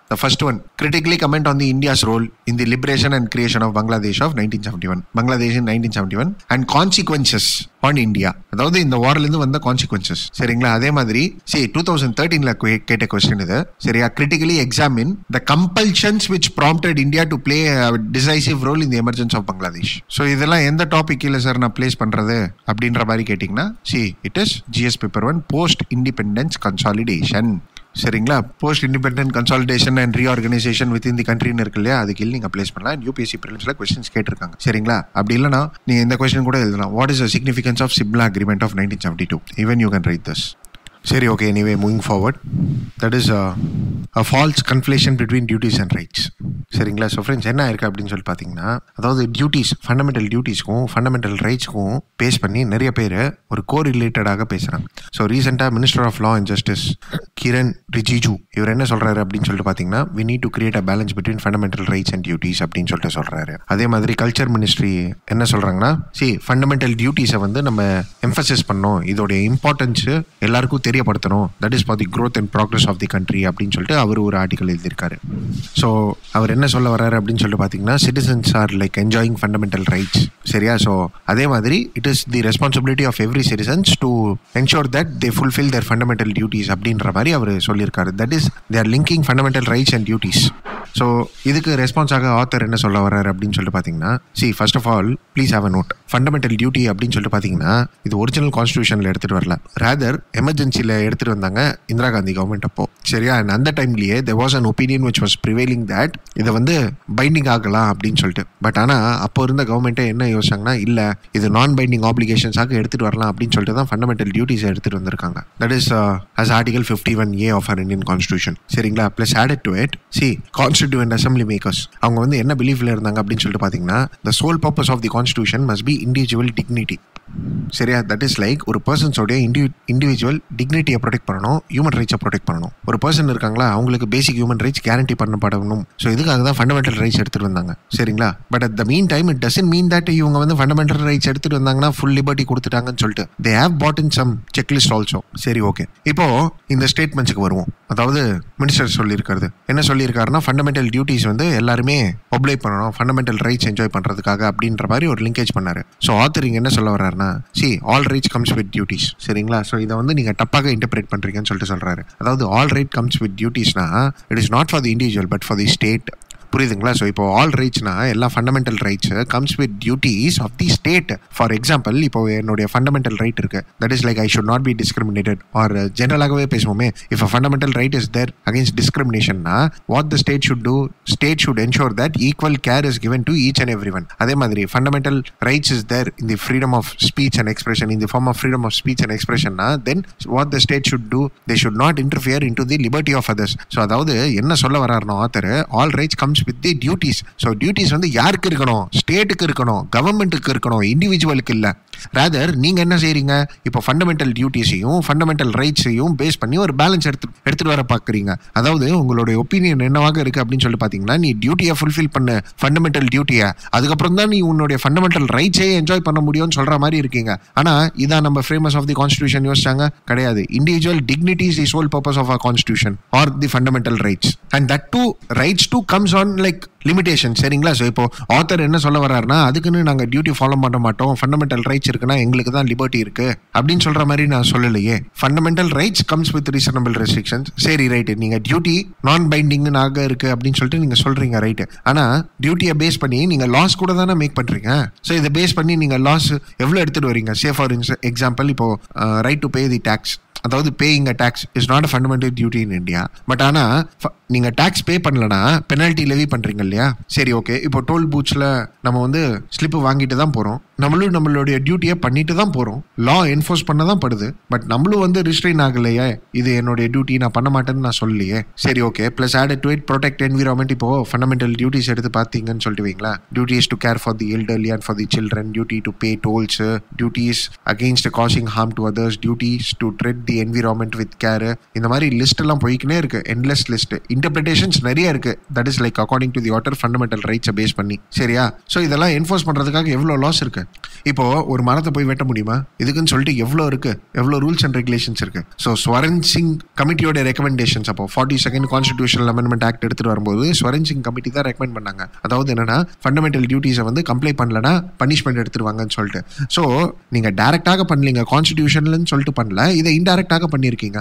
Speaker 1: The first one, critically comment on the India's role in the liberation and creation of Bangladesh of 1971. Bangladesh in 1971 and consequences on India. அதாவது இந்த வாரிலிருந்து வந்த consequences சரிங்களா அதே மாதிரி சரி டூ தௌசண்ட் தேர்ட்டீன்ல கேட்ட question இது சரியா critically examine the compulsions which prompted India to play decisive role in the emergence of Bangladesh so இதெல்லாம் எந்த டாபிக் இல்லை சார் நான் பிளேஸ் பண்றது அப்படின்ற மாதிரி கேட்டிங்கன்னா see it is GS paper one post independence consolidation சரிங்களா post independent consolidation and reorganisation with in the கண்ட்ரின்னு இருக்கு இல்லையா அதுக்கு நீங்கள் ப்ளேஸ் பண்ணலாம் யூபிஎஸ்சி ப்ரிலிம்ஸில் கொஸ்டின்ஸ் கேட்டிருக்காங்க சரிங்களா அப்படி இல்லைனா நீங்கள் இந்த கொஸ்டின் கூட எழுதலாம் what is the significance of Simla agreement of nineteen seventy two even you can write this சரி okay anyway moving forward that is a false conflation between duties and rights சரிங்களா ஸோ ஃப்ரெண்ட்ஸ் என்ன இருக்குது அப்படின்னு சொல்லி பார்த்தீங்கன்னா அதாவது டியூட்டிஸ் ஃபண்டமெண்டல் டியூட்டிஸ்க்கும் fundamental ரைட்ஸ்க்கும் பேஸ் பண்ணி நிறைய பேர் ஒரு கோ ரிலேட்டடாக பேசுகிறாங்க ஸோ ரீசெண்டாக minister of law and justice Kiren Rijiju இவர் என்ன சொல்கிறாரு அப்படின்னு சொல்லிட்டு பார்த்தீங்கன்னா we need to create a balance between fundamental rights and duties அப்படின்னு சொல்லிட்டு சொல்கிறாரு அதே மாதிரி கல்ச்சர் மினிஸ்ட்ரி என்ன சொல்கிறாங்கன்னா சி ஃபண்டமெண்டல் டியூட்டிஸை வந்து நம்ம எம்ஃபசைஸ் பண்ணோம் இதோடைய இம்பார்ட்டன்ஸு எல்லாருக்கும் தெரியப்படுத்தணும் that is for the growth and progress of the country அப்படின்னு சொல்லிட்டு அவர் ஒரு ஆர்டிகல் எழுதியிருக்காரு ஸோ அவர் என்ன சொல்ல வர்றாரு அப்படின்னு சொல்லிட்டு பார்த்தீங்கன்னா citizens are like enjoying fundamental rights சரியா ஸோ அதே மாதிரி it is the responsibility of every citizens to ensure that they fulfil their fundamental duties அப்படின்ற மாதிரி அவர் சொல்லியிருக்காரு that is there linking fundamental rights and duties so இதுக்கு ரெஸ்பான்ஸாக author என்ன சொல்ல வர்றாரு அப்படின்னு சொல்லிட்டு பார்த்தீங்கன்னா see first of all please have a note fundamental duty அப்படின்னு சொல்லிட்டு பார்த்தீங்கன்னா இது ஒரிஜினல் கான்ஸ்டியூஷனில் எடுத்துகிட்டு வரல ரேதர் எமர்ஜென்சியில் எடுத்துகிட்டு வந்தாங்க இந்திரா காந்தி கவர்மெண்ட் அப்போ சரியா அண்ட் அந்த டைம்லேயே there was an opinion which was prevailing that இதை வந்து பைண்டிங் ஆகலாம் அப்படின்னு சொல்லிட்டு பட் ஆனால் அப்போ இருந்த கவர்மெண்ட்டே என்ன யோசிச்சாங்கன்னா இல்லை இது நான் பைண்டிங் ஆப்ளிகேஷன்ஸாக எடுத்துகிட்டு வரலாம் அப்படின்னு சொல்லிட்டு தான் ஃபண்டமெண்டல் டியூட்டிஸ் எடுத்துகிட்டு வந்திருக்காங்க that is as article fifty one A of our Indian constitution சரிங்களா plus added to it see constituent assembly makers அவங்க வந்து என்ன பிலீஃப்ல இருந்தாங்க அப்படின்னு சொல்லிட்டு பார்த்தீங்கன்னா the sole purpose of the constitution must be individual dignity சரியா தட் இஸ் லைக் ஒரு பர்சன்ஸோடைய இண்டி இண்டிவிஜுவல் டிக்னிட்டியை ப்ரொடெக்ட் பண்ணணும் ஹியூமன் ரைட்ஸை ப்ரொடெக்ட் பண்ணணும் ஒரு பர்சன் இருக்காங்களா அவங்களுக்கு பேசிக் ஹியூமன் ரைட்ஸ் கேரண்டி பண்ணப்படணும் ஸோ இதுக்காக தான் ஃபண்டமெண்டல் ரைட்ஸ் எடுத்துகிட்டு வந்தாங்க சரிங்களா but at the mean time it doesn't mean that இவங்க வந்து ஃபண்டமெண்டல் ரைட்ஸ் எடுத்துகிட்டு வந்தாங்கன்னா ஃபுல் லிபர்ட்டி கொடுத்துட்டாங்கன்னு சொல்லிட்டு they have put in some checklist also சரி ஓகே இப்போ இந்த ஸ்டேட்மெண்ட்ஸுக்கு வருவோம் அதாவது மினிஸ்டர் சொல்லியிருக்காரு என்ன சொல்லியிருக்காருன்னா ஃபண்டமெண்டல் டியூட்டிஸ் வந்து எல்லாருமே ஒப்ளை பண்ணணும் ஃபண்டமெண்டல் ரைட்ஸ் என்ஜாய் பண்ணுறதுக்காக அப்படின்ற மாதிரி ஒரு லிங்கேஜ் பண்ணாரு ஸோ ஆத்தர் இங்கே என்ன சொல்ல வர்றாருன்னா see all rights comes with duties சரிங்களா ஸோ இதை வந்து நீங்கள் தப்பாக இன்டர்பிரேட் பண்ணுறீங்கன்னு சொல்லிட்டு சொல்கிறாரு அதாவது ஆல் ரைட் கம்ஸ் வித் டியூட்டிஸ்னா it is not for the individual but for the state புரியுதுங்களா ஸோ இப்போ ஆல் ரைட்ஸ்னா எல்லா fundamental rights comes with duties of the state for example இப்போ என்னுடைய ஃபண்டமெண்டல் ரைட் இருக்கு that is like I should not be discriminated or ஜென்ரலாகவே பேசுவோமே if a fundamental right is there against டிஸ்கிரிமினேஷன்னா what the state should do state should ensure that equal care is given to each and every one அதே மாதிரி fundamental rights is there in the freedom of speech and expression in the form of freedom of speech and எக்ஸ்பிரஷன்னா then what the state should do they should not interfere in to the liberty of others so அதாவது என்ன சொல்ல வர்றாருன்னா author all rights comes with the duties so duties வந்து யாருக்கு இருக்கணும் ஸ்டேட்டுக்கு இருக்கணும் கவர்மெண்ட்டுக்கு இருக்கணும் இண்டிவிஜுவலுக்கு இல்லை ரேதர் நீங்க என்ன செய்றீங்க இப்போ ஃபண்டமெண்டல் டியூட்டிஸையும் ஃபண்டமெண்டல் ரைட்ஸையும் பேஸ் பண்ணி ஒரு பேலன்ஸ் எடுத்து எடுத்துட்டு வர பார்க்குறீங்க அதாவது உங்களுடைய ஒப்பீனியன் என்னவாக இருக்கு அப்படின்னு சொல்லி பார்த்தீங்கன்னா நீ டியூட்டியை ஃபுல்ஃபில் பண்ண ஃபண்டமெண்டல் டியூட்டியை அதுக்கப்புறம் தான் நீ உன்னுடைய ஃபண்டமெண்டல் ரைட்ஸே என்ஜாய் பண்ண முடியும்னு சொல்ற மாதிரி இருக்கீங்க ஆனா இதான் நம்ம ஃப்ரேமஸ் ஆஃப் தி கான்ஸ்டியூஷன் யோசிச்சாங்க கிடையாது individual dignity is the soul purpose of a constitution or the fundamental rights and that too rights too comes on like limitation சரிங்களா ஸோ இப்போ ஆத்தர் என்ன சொல்ல வர்றாருன்னா அதுக்குன்னு நாங்கள் டியூட்டி ஃபாலோ பண்ண மாட்டோம் ஃபண்டமெண்டல் ரைட்ஸ் இருக்குன்னா எங்களுக்கு தான் லிபர்ட்டி இருக்கு அப்படின்னு சொல்ற மாதிரி நான் சொல்லலையே fundamental rights comes with reasonable restrictions சரி ரைட்டு நீங்க டியூட்டி நான் பைண்டிங் நாக இருக்கு அப்படின்னு சொல்லிட்டு நீங்க சொல்றீங்க ரைட்டு ஆனா டியூட்டியை பேஸ் பண்ணி நீங்க லாஸ் கூட தானே மேக் பண்றீங்க ஸோ இதை பேஸ் பண்ணி நீங்க லாஸ் எவ்வளோ எடுத்துட்டு வரீங்க சே ஃபார் எக்ஸாம்பிள் இப்போ right to pay the tax அதாவது paying a tax is not a fundamental duty in India but ஆனால் நீங்கள் டேக்ஸ் பே பண்ணலனா பெனால்ட்டி லெவி பண்ணுறீங்க இல்லையா சரி ஓகே இப்போ டோல் பூத்ஸில் நம்ம வந்து ஸ்லிப்பு வாங்கிட்டு தான் போகிறோம் நம்மளும் நம்மளுடைய டியூட்டியை பண்ணிட்டு தான் போகிறோம் லா என்ஃபோர்ஸ் பண்ண தான் படுது பட் நம்மளும் வந்து ரிஸ்ட்ரெயின் ஆகலையே இது என்னுடைய டியூட்டி நான் பண்ண மாட்டேன்னு நான் சொல்லலையே சரி okay plus add to it protect environment இப்போ ஃபண்டமெண்டல் டியூட்டிஸ் எடுத்து பார்த்தீங்கன்னு சொல்லிட்டு வைங்களா duties to care for the elderly and for the children duty to pay tolls duties against causing harm to others duties to treat the environment with care இந்த மாதிரி list எல்லாம் போய்க்கினே இருக்கு endless list interpretations நிறைய இருக்கு that is like according to the author fundamental ரைட்ஸை base பண்ணி சரியா so இதெல்லாம் என்ஃபோர்ஸ் பண்றதுக்காக எவ்வளோ லாஸ் இருக்கு இப்போ ஒரு மரத்தை போய் வெட்ட முடியுமா இதுக்குன்னு சொல்லிட்டு எவ்வளோ இருக்கு எவ்வளோ ரூல்ஸ் அண்ட் ரெகுலேஷன்ஸ் இருக்கு ஸோ ஸ்வரன் சிங் கமிட்டியோட ரெக்கமெண்டேஷன்ஸ் அப்போ forty second constitutional amendment act எடுத்துட்டு வரும்போது ஸ்வரன் சிங் கமிட்டி தான் ரெக்கமெண்ட் பண்ணாங்க அதாவது என்னன்னா ஃபண்டமெண்டல் டியூட்டிஸை வந்து கம்ப்ளை பண்ணலனா பனிஷ்மெண்ட் எடுத்துருவாங்கன்னு சொல்லிட்டு ஸோ நீங்க டைரக்டாக பண்ணலீங்க கான்ஸ்டியூஷன்லன்னு சொல்லிட்டு பண்ணல இதை இன்டைரக்டாக பண்ணியிருக்கீங்க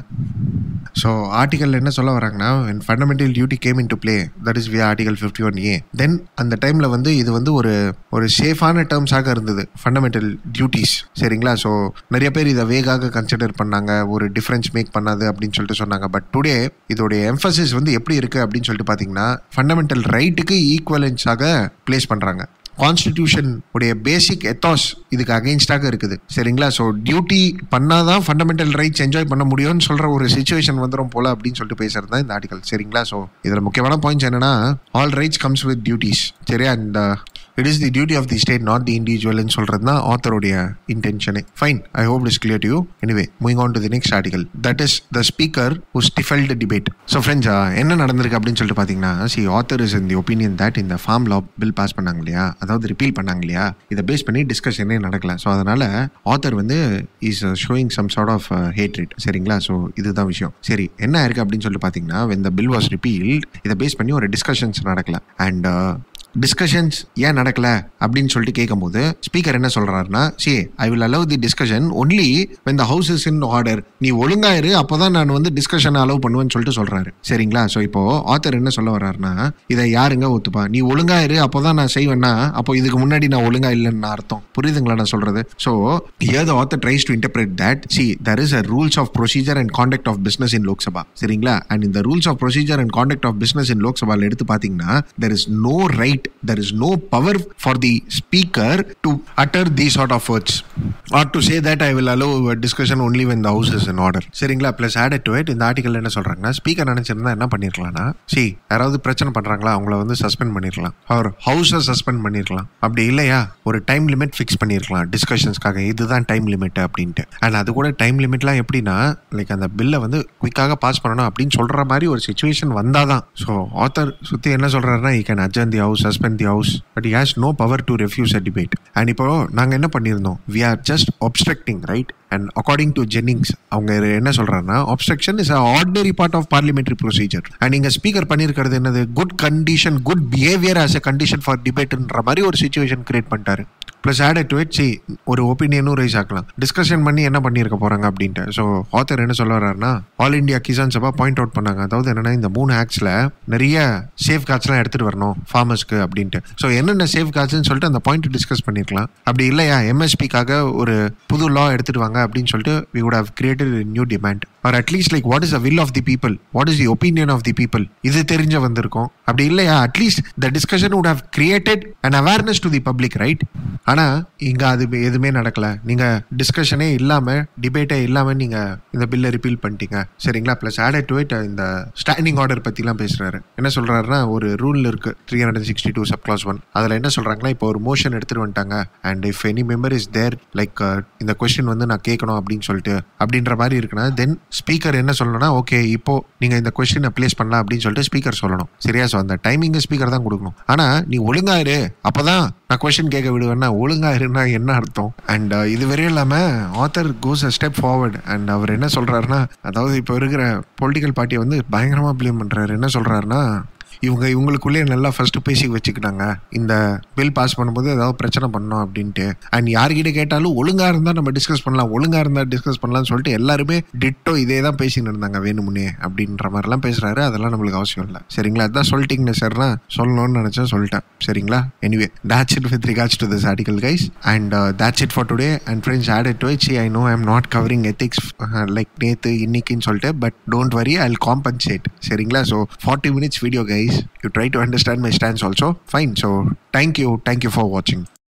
Speaker 1: ஸோ ஆர்டிகல் என்ன சொல்ல வராங்கன்னா fundamental duty came in to play that is we article fifty one A then அந்த டைமில் வந்து இது வந்து ஒரு ஒரு சேஃபான டேர்ம்ஸாக இருந்தது ஃபண்டமெண்டல் டியூட்டிஸ் சரிங்களா ஸோ நிறைய பேர் இதை வேகாக கன்சிடர் பண்ணாங்க ஒரு டிஃப்ரென்ஸ் மேக் பண்ணாது அப்படின்னு சொல்லிட்டு சொன்னாங்க பட் டுடே இதோடைய எம்ஃபசிஸ் வந்து எப்படி இருக்குது அப்படின்னு சொல்லிட்டு பார்த்தீங்கன்னா ஃபண்டமெண்டல் ரைட்டுக்கு ஈக்குவலன்ஸாக ப்ளேஸ் பண்ணுறாங்க கான்ஸ்டிடியூஷன் உடைய பேசிக் எத்தாஸ் இதுக்கு அகைன்ஸ்டாக இருக்குது சரிங்களா ஸோ டியூட்டி பண்ணாதான் ஃபண்டமெண்டல் ரைட்ஸ் என்ஜாய் பண்ண முடியும்னு சொல்ற ஒரு சுச்சுவேஷன் வந்துடும் போல அப்படின்னு சொல்லிட்டு பேசுறது தான் இந்த ஆர்டிகல் சரிங்களா ஸோ இதில் முக்கியமான பாயிண்ட்ஸ் என்னன்னா all rights comes with duties சரியா இந்த it is the duty of the state not the இண்டிவிஜுவல்னு சொல்றது தான் ஆத்தருடைய இன்டென்ஷனே fine I hope is clear to you anyway moving on to the next article that is the speaker who stifled debate so friends என்ன நடந்திருக்கு அப்படின்னு சொல்லிட்டு பார்த்தீங்கன்னா see author is in the opinion that இந்த ஃபார்ம் லா பில் பாஸ் பண்ணாங்க இல்லையா அதாவது repeal பண்ணாங்க இல்லையா இதை பேஸ் பண்ணி டிஸ்கஷனே நடக்கல ஸோ அதனால ஆத்தர் வந்து is showing some sort of hatred சரிங்களா ஸோ இதுதான் விஷயம் சரி என்ன இருக்கு அப்படின்னு சொல்லிட்டு பார்த்தீங்கன்னா when the bill was repealed இதை பேஸ் பண்ணி ஒரு டிஸ்கஷன்ஸ் நடக்கல அண்ட் டிஸ்கஷன்ஸ் ஏன் நடக்கல அப்படின்னு சொல்லிட்டு கேட்கும்போது ஸ்பீக்கர் என்ன சொல்றாருன்னா see I will allow the discussion only when the house is in order நீ ஒழுங்கா இரு அப்போதான் நான் வந்து டிஸ்கஷன் அலோவ் பண்ணுவேன்னு சொல்லிட்டு சொல்றாரு சரிங்களா ஸோ இப்போ ஆத்தர் என்ன சொல்ல வர்றாருன்னா இதை யாருங்க ஒத்துப்பா நீ ஒழுங்கா இரு அப்போதான் நான் செய்வேன்னா அப்போ இதுக்கு முன்னாடி நான் ஒழுங்கா இல்லைன்னு அர்த்தம் புரியுதுங்களா நான் சொல்றது so here the author tries to interpret that see there is a rules of procedure and conduct of business in Lok Sabha சரிங்களா அண்ட் இந்த rules of procedure and conduct of business in லோக்சபாவில் எடுத்து பார்த்தீங்கன்னா there is no right there is no power for the speaker to utter these sort of words or to say that I will allow a discussion only when the house is in order. சரிங்களா plus added to it இந்த article என்ன சொல்றாங்கன்னா speaker நினைச்சிருந்தா என்ன பண்ணிருக்கலாம்னா C யாராவது பிரச்சனை பண்றாங்களா அவங்கள வந்து சஸ்பெண்ட் பண்ணிருக்கலாம் அவர் ஹவுஸை சஸ்பெண்ட் பண்ணிருக்கலாம் அப்படி இல்லையா ஒரு டைம் லிமிட் ஃபிக்ஸ் பண்ணிருக்கலாம் டிஸ்கஷன்ஸ்க்காக இதுதான் டைம் லிமிட் அப்படின்ட்டு அண்ட் அது கூட டைம் லிமிட்லாம் எப்படின்னா லைக் அந்த பில்லை வந்து குயிக்காக பாஸ் பண்ணணும் அப்படின்னு சொல்ற மாதிரி ஒரு சுச்சுவேஷன் வந்தாதான் ஸோ ஆத்தர் சுற்றி என்ன சொல்றாருன்னா he can adjourn the house suspend the house but has no power to refuse a debate and இப்போ நாங்கள் என்ன பண்ணியிருந்தோம் we are just obstructing right and according to Jennings அவங்க என்ன சொல்றாங்கன்னா obstruction is a ordinary part of parliamentary procedure and இங்க speaker பண்ணியிருக்கிறது என்னது good condition good behaviour as a condition for டிபேட்ன்ற மாதிரி ஒரு சுச்சுவேஷன் கிரியேட் பண்ணிட்டாரு plus added to it see ஒரு ஒப்பீனியனும் ரைஸ் ஆக்கலாம் டிஸ்கஷன் பண்ணி என்ன பண்ணியிருக்க போறாங்க அப்படின்ட்டு ஸோ ஆத்தர் என்ன சொல்ல வர்றாருன்னா all India Kisan Sabha point out பண்ணாங்க அதாவது என்னன்னா இந்த மூணு ஆக்ட்ஸ்ல நிறைய சேஃப் கார்ட்ஸ்லாம் எடுத்துட்டு வரணும் ஃபார்மர்ஸ்க்கு அப்படின்ட்டு ஸோ என்னென்ன சேஃப் கார்ட்ஸ்னு சொல்லிட்டு அந்த பாயிண்ட் டிஸ்கஸ் பண்ணிருக்கலாம் அப்படி இல்லையா எம்எஸ்பிக்காக ஒரு புது லா எடுத்துட்டு வாங்க அப்படின்னு சொல்லிட்டு we would have created a new demand or at least like what is the will of the people what is the opinion of the people இது தெரிஞ்ச வந்திருக்கும் அப்படி இல்லையா at least the discussion would have created an awareness to the public right ஆனா இங்க அது எதுவுமே நடக்கல நீங்க டிஸ்கஷனே இல்லாம டிபேட்டே இல்லாம நீங்க இந்த பில்லை ரிப்பீல் பண்ணிட்டீங்க சரிங்களா பிளஸ் ஆடட் டு இட் இந்த ஸ்டாண்டிங் ஆர்டர் பத்திலாம் பேசுறாரு என்ன சொல்றாருன்னா ஒரு ரூல் இருக்கு three hundred sixty two sub clause one அதுல என்ன சொல்றாங்கன்னா இப்போ ஒரு மோஷன் எடுத்துட்டு வந்துட்டாங்க and if any member is there like இந்த கொஸ்டின் வந்து நான் கேட்கணும் அப்படின்னு சொல்லிட்டு அப்படின்ற மாதிரி இருக்குன்னா தென் ஸ்பீக்கர் என்ன சொல்லணும்னா ஓகே இப்போ நீங்க இந்த கொஸ்டினை ப்ளேஸ் பண்ணலாம் அப்படின்னு சொல்லிட்டு ஸ்பீக்கர் சொல்லணும் சரியா ஸோ அந்த டைமிங் ஸ்பீக்கர் தான் கொடுக்கணும் ஆனா நீ ஒழுங்கா இரு அப்பதான் நான் கொஸ்டின் கேட்க விடுவேன்னா ஒழுங்கா இருன்னா என்ன அர்த்தம் அண்ட் இது வரையும் இல்லாம author goes a step forward and அவர் என்ன சொல்றாருன்னா அதாவது இப்போ இருக்கிற பொலிட்டிக்கல் பார்ட்டியை வந்து பயங்கரமா ப்ளேம் பண்றாரு என்ன சொல்றாருன்னா இவங்க இவங்களுக்குள்ளே நல்லா ஃபர்ஸ்ட் பேசி வச்சுக்கிட்டாங்க இந்த பில் பாஸ் பண்ணும்போது ஏதாவது பிரச்சனை பண்ணோம் அப்படின்ட்டு அண்ட் யார்கிட்ட கேட்டாலும் ஒழுங்கா இருந்தா நம்ம டிஸ்கஸ் பண்ணலாம் ஒழுங்கா இருந்தா டிஸ்கஸ் பண்ணலாம்னு சொல்லிட்டு எல்லாருமே டிட்டோ இதே தான் பேசின்னு இருந்தாங்க வேணுமுன்னே அப்படின்ற மாதிரிலாம் பேசுறாரு அதெல்லாம் நம்மளுக்கு அவசியம் இல்லை சரிங்களா அதான் சொல்லிட்டீங்க சார்னா சொல்லணும்னு நினைச்சேன் சொல்லிட்டேன் சரிங்களா anyway that's it with regards to this article guys and uh, that's it for today and friends added to it see i know i'm not covering ethics uh, like நேத்து இன்னைக்குன்னு சொல்லிட்டு but don't worry I compensate சரிங்களா so forty minutes video guys you try to understand my stands also fine so thank you thank you for வாட்சிங்